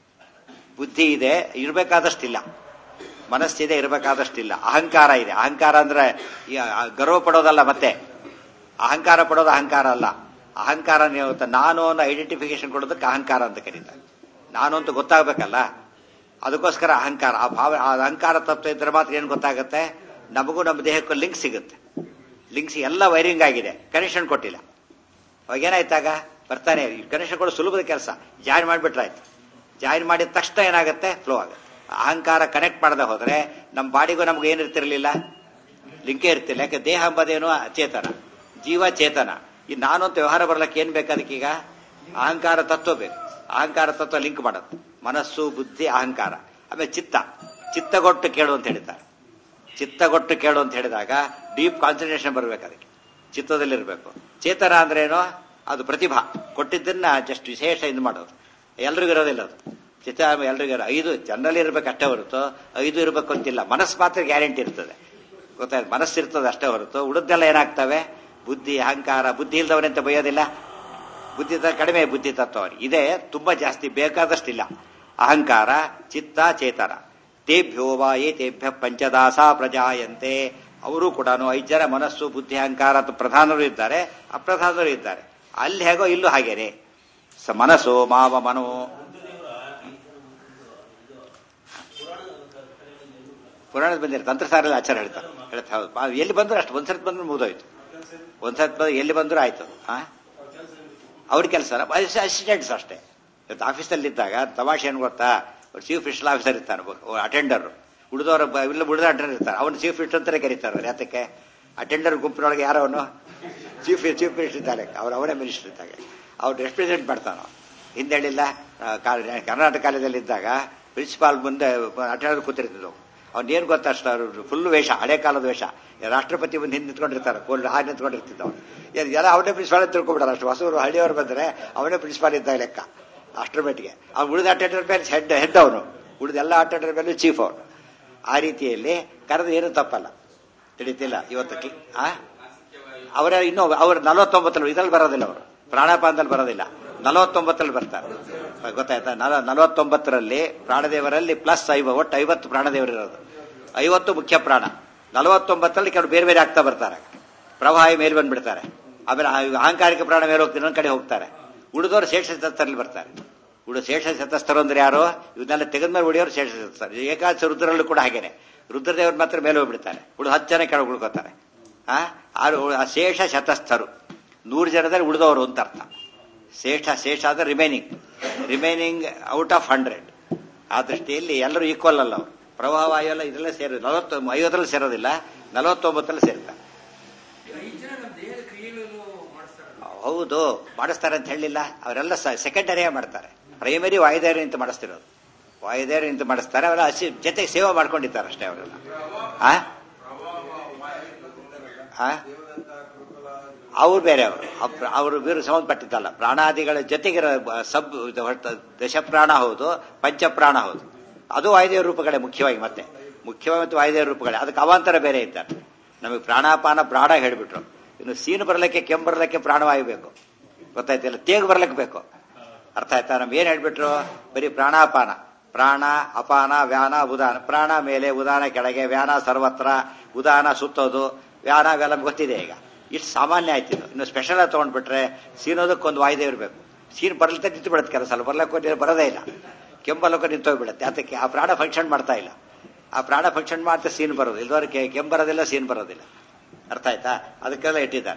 ಬುದ್ಧಿ ಇದೆ ಇರಬೇಕಾದಷ್ಟಿಲ್ಲ ಮನಸ್ಸಿದೆ ಇರಬೇಕಾದಷ್ಟಿಲ್ಲ ಅಹಂಕಾರ ಇದೆ ಅಹಂಕಾರ ಅಂದ್ರೆ ಈ ಆ- ಗರ್ವ ಪಡೋದಲ್ಲ ಮತ್ತೆ ಅಹಂಕಾರ ಪಡೋದು ಅಹಂಕಾರ ಅಲ್ಲ ಅಹಂಕಾರ ನೀವು ತ- ನಾನು ಅನ್ನೋ ಐಡೆಂಟಿಫಿಕೇಶನ್ ಕೊಡೋದಕ್ಕೆ ಅಹಂಕಾರ ಅಂತ ಕರೀತಾರೆ ನಾನು ಅಂತ ಗೊತ್ತಾಗಬೇಕಲ್ಲ ಅದಕ್ಕೋಸ್ಕರ ಅಹಂಕಾರ ಆ ಭಾವ ಆ ಅಹಂಕಾರ ತತ್ವ ಇದ್ರೆ ಮಾತ್ರ ಏನು ಗೊತ್ತಾಗುತ್ತೆ ನಮಗೂ ನಮ್ಮ ದೇಹಕ್ಕೂ ಲಿಂಕ್ ಸಿಗುತ್ತೆ ಲಿಂಕ್ಸ್ ಎಲ್ಲ ವೈರಿಂಗ್ ಆಗಿದೆ ಕನೆಕ್ಷನ್ ಕೊಟ್ಟಿಲ್ಲ ಅವಾಗ ಏನಾಯ್ತಾಗ ಬರ್ತಾನೆ ಕನೆಕ್ಷನ್ ಕೊಡೋ ಸುಲಭದ ಕೆಲಸ ಜಾಯಿನ್ ಮಾಡಿಬಿಟ್ರಾಯ್ತು ಜಾಯಿನ್ ಮಾಡಿದ ತಕ್ಷಣ ಏನಾಗುತ್ತೆ ಫ್ಲೋ ಆಗುತ್ತೆ ಅಹಂಕಾರ ಕನೆಕ್ಟ್ ಮಾಡದೆ ಹೋದ್ರೆ ನಮ್ಮ ಬಾಡಿಗೂ ನಮ್ಗೆ ಏನಿರ್ತಿರ್ಲಿಲ್ಲ ಲಿಂಕೇ ಇರ್ತಿಲ್ಲ ಯಾಕೆ ದೇಹ ಎಂಬುದೇನು ಚೇತನ ಜೀವ ಚೇತನ ಈ ನಾನು ಅಂತ ವ್ಯವಹಾರ ಬರ್ಲಕ್ಕೆ ಏನ್ ಬೇಕು ಅದಕ್ಕೀಗ ಅಹಂಕಾರ ತತ್ವ ಬೇಕು ಅಹಂಕಾರ ತತ್ವ ಲಿಂಕ್ ಮಾಡುತ್ತೆ ಮನಸ್ಸು ಬುದ್ಧಿ ಅಹಂಕಾರ ಆಮೇಲೆ ಚಿತ್ತ ಚಿತ್ತಗೊಟ್ಟು ಕೇಳು ಅಂತ ಹೇಳಿದ್ದಾರೆ ಚಿತ್ತಗೊಟ್ಟು ಕೇಳು ಅಂತ ಹೇಳಿದಾಗ ಡೀಪ್ ಕಾನ್ಸಂಟ್ರೇಷನ್ ಬರ್ಬೇಕು ಅದಕ್ಕೆ ಚಿತ್ತದಲ್ಲಿರ್ಬೇಕು ಚೇತನ ಅಂದ್ರೆ ಏನು ಅದು ಪ್ರತಿಭಾ ಕೊಟ್ಟಿದ್ದನ್ನ ಜಸ್ಟ್ ವಿಶೇಷ ಇದು ಮಾಡೋದು ಎಲ್ರಿಗೂ ಇರೋದಿಲ್ಲ ಅದು ಚಿತ್ತ ಎಲ್ರಿಗೂ ಇರೋ ಐದು ಜನರಲ್ಲಿ ಇರ್ಬೇಕು ಅಷ್ಟೇ ಹೊರತು ಐದು ಇರ್ಬೇಕು ಅಂತಿಲ್ಲ ಮನಸ್ಸು ಮಾತ್ರ ಗ್ಯಾರಂಟಿ ಇರ್ತದೆ ಗೊತ್ತಾಯ್ತು ಮನಸ್ಸು ಇರ್ತದೆ ಅಷ್ಟೇ ಹೊರತು ಉಳಿದೆಲ್ಲ ಏನಾಗ್ತವೆ ಬುದ್ಧಿ ಅಹಂಕಾರ ಬುದ್ಧಿ ಇಲ್ದವನಂತ ಬೈಯೋದಿಲ್ಲ ಬುದ್ಧಿ ತ- ಕಡಿಮೆ ಬುದ್ಧಿ ತತ್ವ ಅವ್ರಿಗೆ ಇದೇ ತುಂಬಾ ಜಾಸ್ತಿ ಬೇಕಾದಷ್ಟಿಲ್ಲ ಅಹಂಕಾರ ಚಿತ್ತ ಚೇತನ ತೇಭ್ಯೋ ವಾ ಏ ತೇಭ್ಯ ಪಂಚದಾಸ ಪ್ರಜಾಯಂತೆ ಅವರು ಕೂಡ ಐದು ಜನ ಮನಸ್ಸು ಬುದ್ಧಿ ಅಹಂಕಾರ ಅಂತ ಪ್ರಧಾನರು ಇದ್ದಾರೆ ಅಪ್ರಧಾನರು ಇದ್ದಾರೆ ಅಲ್ಲಿ ಹೇಗೋ ಇಲ್ಲೂ ಹಾಗೇನೆ ಸ ಮನಸ್ಸು ಮಾವ ಮನೋ ಪುರಾಣದ ಬಂದಿರೋ ತಂತ್ರಸಾರಲ್ಲಿ ಆಚಾರ ಹೇಳ್ತಾರೆ ಹೇಳ್ತಾ ಹೌದು ಆ, ಎಲ್ಲಿ ಬಂದ್ರು ಅಷ್ಟು ಒಂದ್ಸರ್ತಿ ಬಂದ್ರು ಮುಗಿದೋಯ್ತು ಒಂದ್ಸರ್ತಿ ಬಂದು ಎಲ್ಲಿ ಬಂದ್ರು ಆಯ್ತು ಹಾ ಅವ್ರ ಕೆಲಸ ಅಸಿಸ್ಟೆಂಟ್ಸ್ ಅಷ್ಟೇ ಇವತ್ತು ಆಫೀಸಲ್ಲಿ ಇದ್ದಾಗ ತಮಾಷೆ ಏನು ಗೊತ್ತಾ ಚೀಫ್ ಫಿಶಲ್ ಆಫೀಸರ್ ಇರ್ತಾನೆ ಅಟೆಂಡರ್ ಉಳಿದವರು ಇಲ್ಲ ಉಳಿದ ಅಟೆಂಡರ್ ಇರ್ತಾರೆ ಅವನು ಚೀಫ್ ಫಿಸ್ಟ್ ಅಂತಾನೆ ಕರೀತಾರೆ ಅವ್ರು. ಯಾತಕ್ಕೆ ಅಟೆಂಡರ್ ಗುಂಪಿನೊಳಗೆ ಯಾರೋ ಅವನು ಚೀಫ್ ಚೀಫ್ ಮಿನಿಸ್ಟರ್ ಇದ್ದಾರೆ ಅವ್ರು ಅವರೇ ಮಿನಿಸ್ಟರ್ ಇದ್ದಾಗ ಅವ್ರು ರೆಪ್ರೆಸೆಂಟ್ ಮಾಡ್ತಾನ ಹಿಂದೆ ಹೇಳಿಲ್ಲ ಆ, ಕಾ- ಕರ್ನಾಟಕ ಕಾಲೇಜಲ್ಲಿ ಇದ್ದಾಗ ಪ್ರಿನ್ಸಿಪಾಲ್ ಮುಂದೆ ಅಟೆಂಡರ್ ಕೂತಿರ್ತಿದ್ವು ಅವ್ನು ಏನು ಗೊತ್ತಾ ಅಷ್ಟು ಅವ್ರು ಫುಲ್ ವೇಷ ಹಳೆ ಕಾಲದ ವೇಷ ರಾಷ್ಟ್ರಪತಿ ಮುಂದೆ ಹಿಂದೆ ನಿಂತ್ಕೊಂಡಿರ್ತಾರೆ ಕೋಲ್ ಹಾಗೆ ನಿಂತ್ಕೊಂಡಿರ್ತಿದ್ದವ್ ಎಲ್ಲ ಅವನೇ ಪ್ರಿನ್ಸಿಪಾಲ್ ತಿಳ್ಕೊಬಿಡಲ್ಲ ಅಷ್ಟು ಹೊಸವರು ಹಳ್ಳಿಯವರು ಬಂದರೆ ಅವನೇ ಪ್ರಿನ್ಸಿಪಾಲ್ ಇದ್ದ ಲೆಕ್ಕ ಅಷ್ಟರ ಮಟ್ಟಿಗೆ ಅವ್ನು ಉಳಿದ ಅಟೆಂಡರ್ ಮೇಲೆ ಹೆಡ್ ಹೆಡ್ ಅವನು ಉಳಿದ ಎಲ್ಲ ಅಟೆಂಡರ್ ಮೇಲೂ ಚೀಫ್ ಅವನು ಆ ರೀತಿಯಲ್ಲಿ ಕರೆದು ಏನು ತಪ್ಪಲ್ಲ ತಿಳಿತಿಲ್ಲ ಇವತ್ತು ಕ್ಲಿ- ಆ ಅವರ ಇನ್ನೂ ಅವ್ರು ನಲವತ್ತೊಂಬತ್ತಲ್ಲಿ ಇದ್ರಲ್ಲಿ ಬರೋದಿಲ್ಲ ಅವರು ಪ್ರಾಣಾಪಾನದಲ್ಲಿ ಬರೋದಿಲ್ಲ ನಲವತ್ತೊಂಬತ್ತರಲ್ಲಿ ಬರ್ತಾರೆ ಗೊತ್ತಾಯ್ತಾ ನಲ ನಲವತ್ತೊಂಬತ್ತರಲ್ಲಿ ಪ್ರಾಣದೇವರಲ್ಲಿ ಪ್ಲಸ್ ಐವ ಒಟ್ಟು ಐವತ್ತು ಪ್ರಾಣದೇವರು ಇರೋದು ಐವತ್ತು ಮುಖ್ಯ ಪ್ರಾಣ ನಲವತ್ತೊಂಬತ್ತರಲ್ಲಿ ಕೆಲವು ಬೇರೆ ಬೇರೆ ಆಗ್ತಾ ಬರ್ತಾರೆ ಪ್ರವಾಹಿ ಮೇಲೆ ಬಂದ್ಬಿಡ್ತಾರೆ ಆಮೇಲೆ ಆ- ಅಹಂಕಾರಿಕ ಪ್ರಾಣ ಮೇಲೆ ಹೋಗ್ತಾರೆ ಇನ್ನೊಂದು ಕಡೆ ಹೋಗ್ತಾರೆ ಉಳಿದವರು ಶೇಷ ಶತಸ್ಥರಲ್ಲಿ ಬರ್ತಾರೆ ಉಳಿದ ಶೇಷ ಶತಸ್ಥರು ಅಂದ್ರೆ ಯಾರು ಇವನ್ನೆಲ್ಲ ತೆಗೆದ್ಮೇಲೆ ಉಳಿಯೋರು ಶೇಷ ಶತಸ್ಥರು ಏಕಾದಶ ರುದ್ರಲ್ಲೂ ಕೂಡ ಹಾಗೇನೆ ರುದ್ರದೇವರು ಮಾತ್ರ ಮೇಲೆ ಹೋಗ್ಬಿಡ್ತಾರೆ ಉಳಿದ ಹತ್ತು ಜನ ಕೆಳಗೆ ಉಳ್ಕೋತಾರೆ ಆ ಆರು ಆ ಶೇಷ ಶತಸ್ಥರು ನೂರು ಜನದಲ್ಲಿ ಉಳಿದವರು ಅಂತ ಅರ್ಥ ಶೇಷ ಶೇಷ ಅಂದ್ರೆ remaining remaining out of hundred ಆ ದೃಷ್ಟಿಯಲ್ಲಿ ಎಲ್ಲರೂ ಈಕ್ವಲ್ ಅಲ್ಲ ಅವರು ಪ್ರವಾಹ ವಾಯು ಎಲ್ಲ ಇದೆಲ್ಲ ಸೇರೋದು ನಲವತ್ತು ಐವತ್ತರಲ್ಲಿ ಸೇರೋದಿಲ್ಲ ನಲವತ್ತೊಂಬತ್ತರಲ್ಲಿ ಸೇರ್ತಾರೆ ಐದು ಜನ ನಮ್ಮ ದೇಹದ ಕ್ರಿಯೆಗಳನ್ನು ಮಾಡಿಸ್ತಾರಲ್ಲ ಹೌದು ಮಾಡಿಸ್ತಾರೆ ಅಂತ ಹೇಳಿಲ್ಲ ಅವರೆಲ್ಲ ಸೆಕೆಂಡರಿಯೇ ಮಾಡ್ತಾರೆ ಪ್ರೈಮರಿ ವಾಯುದೇವರು ಅಂತ ಮಾಡಿಸ್ತಿರೋದು ವಾಯುದೇವರು ಅಂತ ಮಾಡಿಸ್ತಾರೆ ಅವರ ಹಸಿ ಜೊತೆಗೆ ಸೇವೆ ಮಾಡ್ಕೊಂಡಿದ್ದಾರೆ ಅಷ್ಟೇ ಅವರೆಲ್ಲ ಆ ಆ? ಅವ್ರು ಬೇರೆ ಅವರು ಅಪ್ರ- ಅವರು ಬೇರೆ ಸಂಬಂಧಪಟ್ಟಿದ್ದಲ್ಲ ಪ್ರಾಣಾದಿಗಳ ಜೊತೆಗಿರೋ ಬ- ಸಬ್ ಇದು ಹೊರತ- ದಶಪ್ರಾಣ ಹೌದು ಪಂಚಪ್ರಾಣ ಹೌದು ಅದು ವಾಯುದೇವ ರೂಪಗಳೇ ಮುಖ್ಯವಾಗಿ ಮತ್ತೆ ಮುಖ್ಯವಾಗಿ ಮತ್ತು ವಾಯುದೇವ ರೂಪಗಳೇ ಅದಕ್ಕೆ ಅವಾಂತರ ಬೇರೆ ಇದ್ದಾರೆ ನಮಗೆ ಪ್ರಾಣಾಪಾನ ಪ್ರಾಣ ಹೇಳಿಬಿಟ್ರು ಇನ್ನು ಸೀನು ಬರಲಿಕ್ಕೆ ಕೆಮ್ಮು ಬರಲಿಕ್ಕೆ ಪ್ರಾಣವಾಯು ಬೇಕು ಗೊತ್ತಾಯ್ತಿಲ್ಲ ತೇಗು ಬರ್ಲಿಕ್ಕೆ ಬೇಕು ಅರ್ಥ ಆಯ್ತಾ ನಮ್ಗೆ ಏನ್ ಹೇಳ್ಬಿಟ್ರು ಬರೀ ಪ್ರಾಣಾಪಾನ ಪ್ರಾಣ ಅಪಾನ ವ್ಯಾನ ಉದಾನ ಪ್ರಾಣ ಮೇಲೆ ಉದಾನ ಕೆಳಗೆ ವ್ಯಾನ ಸರ್ವತ್ರ ಉದಾನ ಸುತ್ತೋದು ವ್ಯಾನ ಇವೆಲ್ಲ ನಮ್ಗೆ ಗೊತ್ತಿದೆ ಈಗ ಇಷ್ಟು ಸಾಮಾನ್ಯ ಆಯ್ತು ಇದು. ಇನ್ನು ಸ್ಪೆಷಲ್ ಆಗಿ ತಗೊಂಡ್ಬಿಟ್ರೆ ಸೀನೋದಕ್ಕೊಂದು ವಾಯುದೇ ಇರಬೇಕು ಸೀನ್ ಬರ್ಲಿಕ್ಕೆ ನಿಂತು ಬಿಡುತ್ತೆ ಕೆಲಸ ಅಲ್ಲ ಬರ್ಲಕ್ಕೆ ಬರೋದೇ ಇಲ್ಲ ಕೆಂಬಲ್ಲಕ್ಕೆ ನಿಂತೋಗ್ಬಿಡುತ್ತೆ ಅದಕ್ಕೆ ಆ ಪ್ರಾಣ ಫಂಕ್ಷನ್ ಮಾಡ್ತಾ ಇಲ್ಲ ಆ ಪ್ರಾಣ ಫಂಕ್ಷನ್ ಮಾಡ್ತಾ ಸೀನ್ ಬರೋದು ಇಲ್ದವ್ರಿಗೆ ಕೆಂಪು ಬರೋದಿಲ್ಲ ಸೀನ್ ಬರೋದಿಲ್ಲ ಅರ್ಥ ಆಯ್ತಾ ಅದಕ್ಕೆಲ್ಲ ಇಟ್ಟಿದ್ದಾರೆ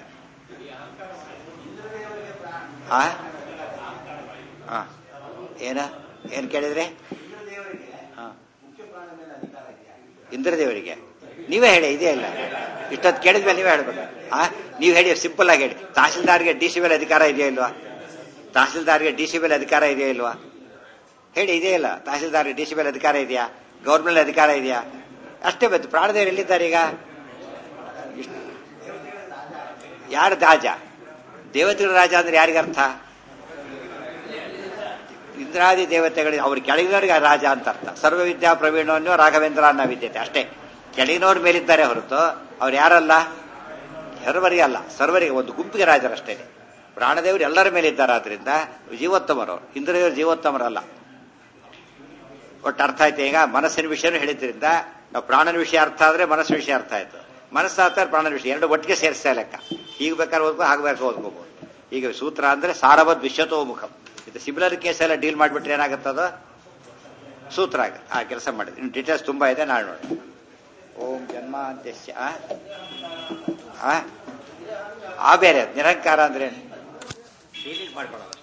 ಆ ಆ. ಏನ ಏನ್ ಕೇಳಿದ್ರಿ ಹಾ. ಇಂದ್ರದೇವರಿಗೆ ನೀವೇ ಹೇಳಿ ಇದೇ ಇಲ್ಲ ಇಷ್ಟೊತ್ತು ಕೇಳಿದ್ಮೇಲೆ ನೀವೇ ಹೇಳ್ಬೇಕು ಆ ನೀವು ಹೇಳಿ ಸಿಂಪಲ್ ಆಗಿ ಹೇಳಿ ತಹಸೀಲ್ದಾರ್ಗೆ ಡಿ ಸಿ ಮೇಲೆ ಅಧಿಕಾರ ಇದೆಯಾ ಇಲ್ವಾ ತಹಸೀಲ್ದಾರ್ಗೆ ಡಿ ಸಿ ಮೇಲೆ ಅಧಿಕಾರ ಇದೆಯಾ ಇಲ್ವಾ ಹೇಳಿ ಇದೆಯೇ ಇಲ್ಲ ತಹಸೀಲ್ದಾರ್ಗೆ ಡಿ ಸಿ ಮೇಲೆ ಅಧಿಕಾರ ಇದೆಯಾ ಗೌರ್ಮೆಂಟ್ ಅಧಿಕಾರ ಇದೆಯಾ ಅಷ್ಟೇ ಬಂತು ಪ್ರಾಣದೇವರು ಎಲ್ಲಿದ್ದಾರೆ ಈಗ ಇಷ್ಟ್- ಯಾರು ರಾಜ ದೇವತೆಗಳ ರಾಜ ಅಂದ್ರೆ ಯಾರಿಗ ಅರ್ಥ ಇಂದ್ರಾದಿ ದೇವತೆಗಳಿಗೆ ಅವ್ರ ಕೆಳಗಿನವ್ರಿಗೆ ರಾಜ ಅಂತ ಅರ್ಥ ಸರ್ವವಿದ್ಯಾ ಪ್ರವೀಣವನ್ನು ರಾಘವೇಂದ್ರ ಅನ್ನೋ ವಿದ್ಯತೆ ಅಷ್ಟೇ ಕೆಳಗಿನವ್ರ ಮೇಲಿದ್ದಾರೆ ಹೊರತು ಅವ್ರು ಯಾರಲ್ಲ ಸರ್ವರಿಗೆ ಅಲ್ಲ ಸರ್ವರಿಗೆ ಒಂದು ಗುಂಪಿಗೆ ರಾಜರಷ್ಟೇ ಪ್ರಾಣದೇವರು ಎಲ್ಲರ ಮೇಲೆ ಇದ್ದಾರೆ ಆದ್ರಿಂದ ಜೀವೋತ್ತಮರು ಇಂದ್ರದೇವರು ಜೀವೋತ್ತಮರಲ್ಲ ಒಟ್ಟು ಅರ್ಥ ಆಯ್ತು ಈಗ ಮನಸ್ಸಿನ ವಿಷಯನೂ ಹೇಳಿದ್ರಿಂದ ನಾವು ಪ್ರಾಣನ ವಿಷಯ ಅರ್ಥ ಆದ್ರೆ ಮನಸ್ಸಿನ ವಿಷಯ ಅರ್ಥ ಆಯ್ತು ಮನಸ್ಸು ಅರ್ಥ ಪ್ರಾಣನ ವಿಷಯ ಎರಡು ಒಟ್ಟಿಗೆ ಸೇರಿಸ್ತಾ ಲೆಕ್ಕ ಈಗ ಬೇಕಾದ್ರೆ ಓದ್ಕೋ ಹಾಗೆ ಬೇಕಾದ್ರೆ ಓದ್ಕೋಬಹುದು ಈಗ ಸೂತ್ರ ಅಂದ್ರೆ ಸಾರವದ್ ವಿಶ್ವತೋ ಮುಖಂ ಇದು ಸಿಮಿಲರ್ ಕೇಸ್ ಎಲ್ಲ ಡೀಲ್ ಮಾಡಿಬಿಟ್ರೆ ಏನಾಗುತ್ತದ ಸೂತ್ರ ಆಗ ಆ ಕೆಲಸ ಮಾಡಿದೆ ಇನ್ನು ಡೀಟೇಲ್ಸ್ ತುಂಬಾ ಇದೆ ನಾಳೆ ನೋಡಿ ಓಂ ಜನ್ಮಾಂತ್ಯಸ್ಯ ಆ? ಆ? ಆ ಬೇರೆ ನಿರಂಕಾರ ಅಂದ್ರೆ ಡೀಲಿಂಗ್ ಮಾಡ್ಕೊಳ್ಳೋದು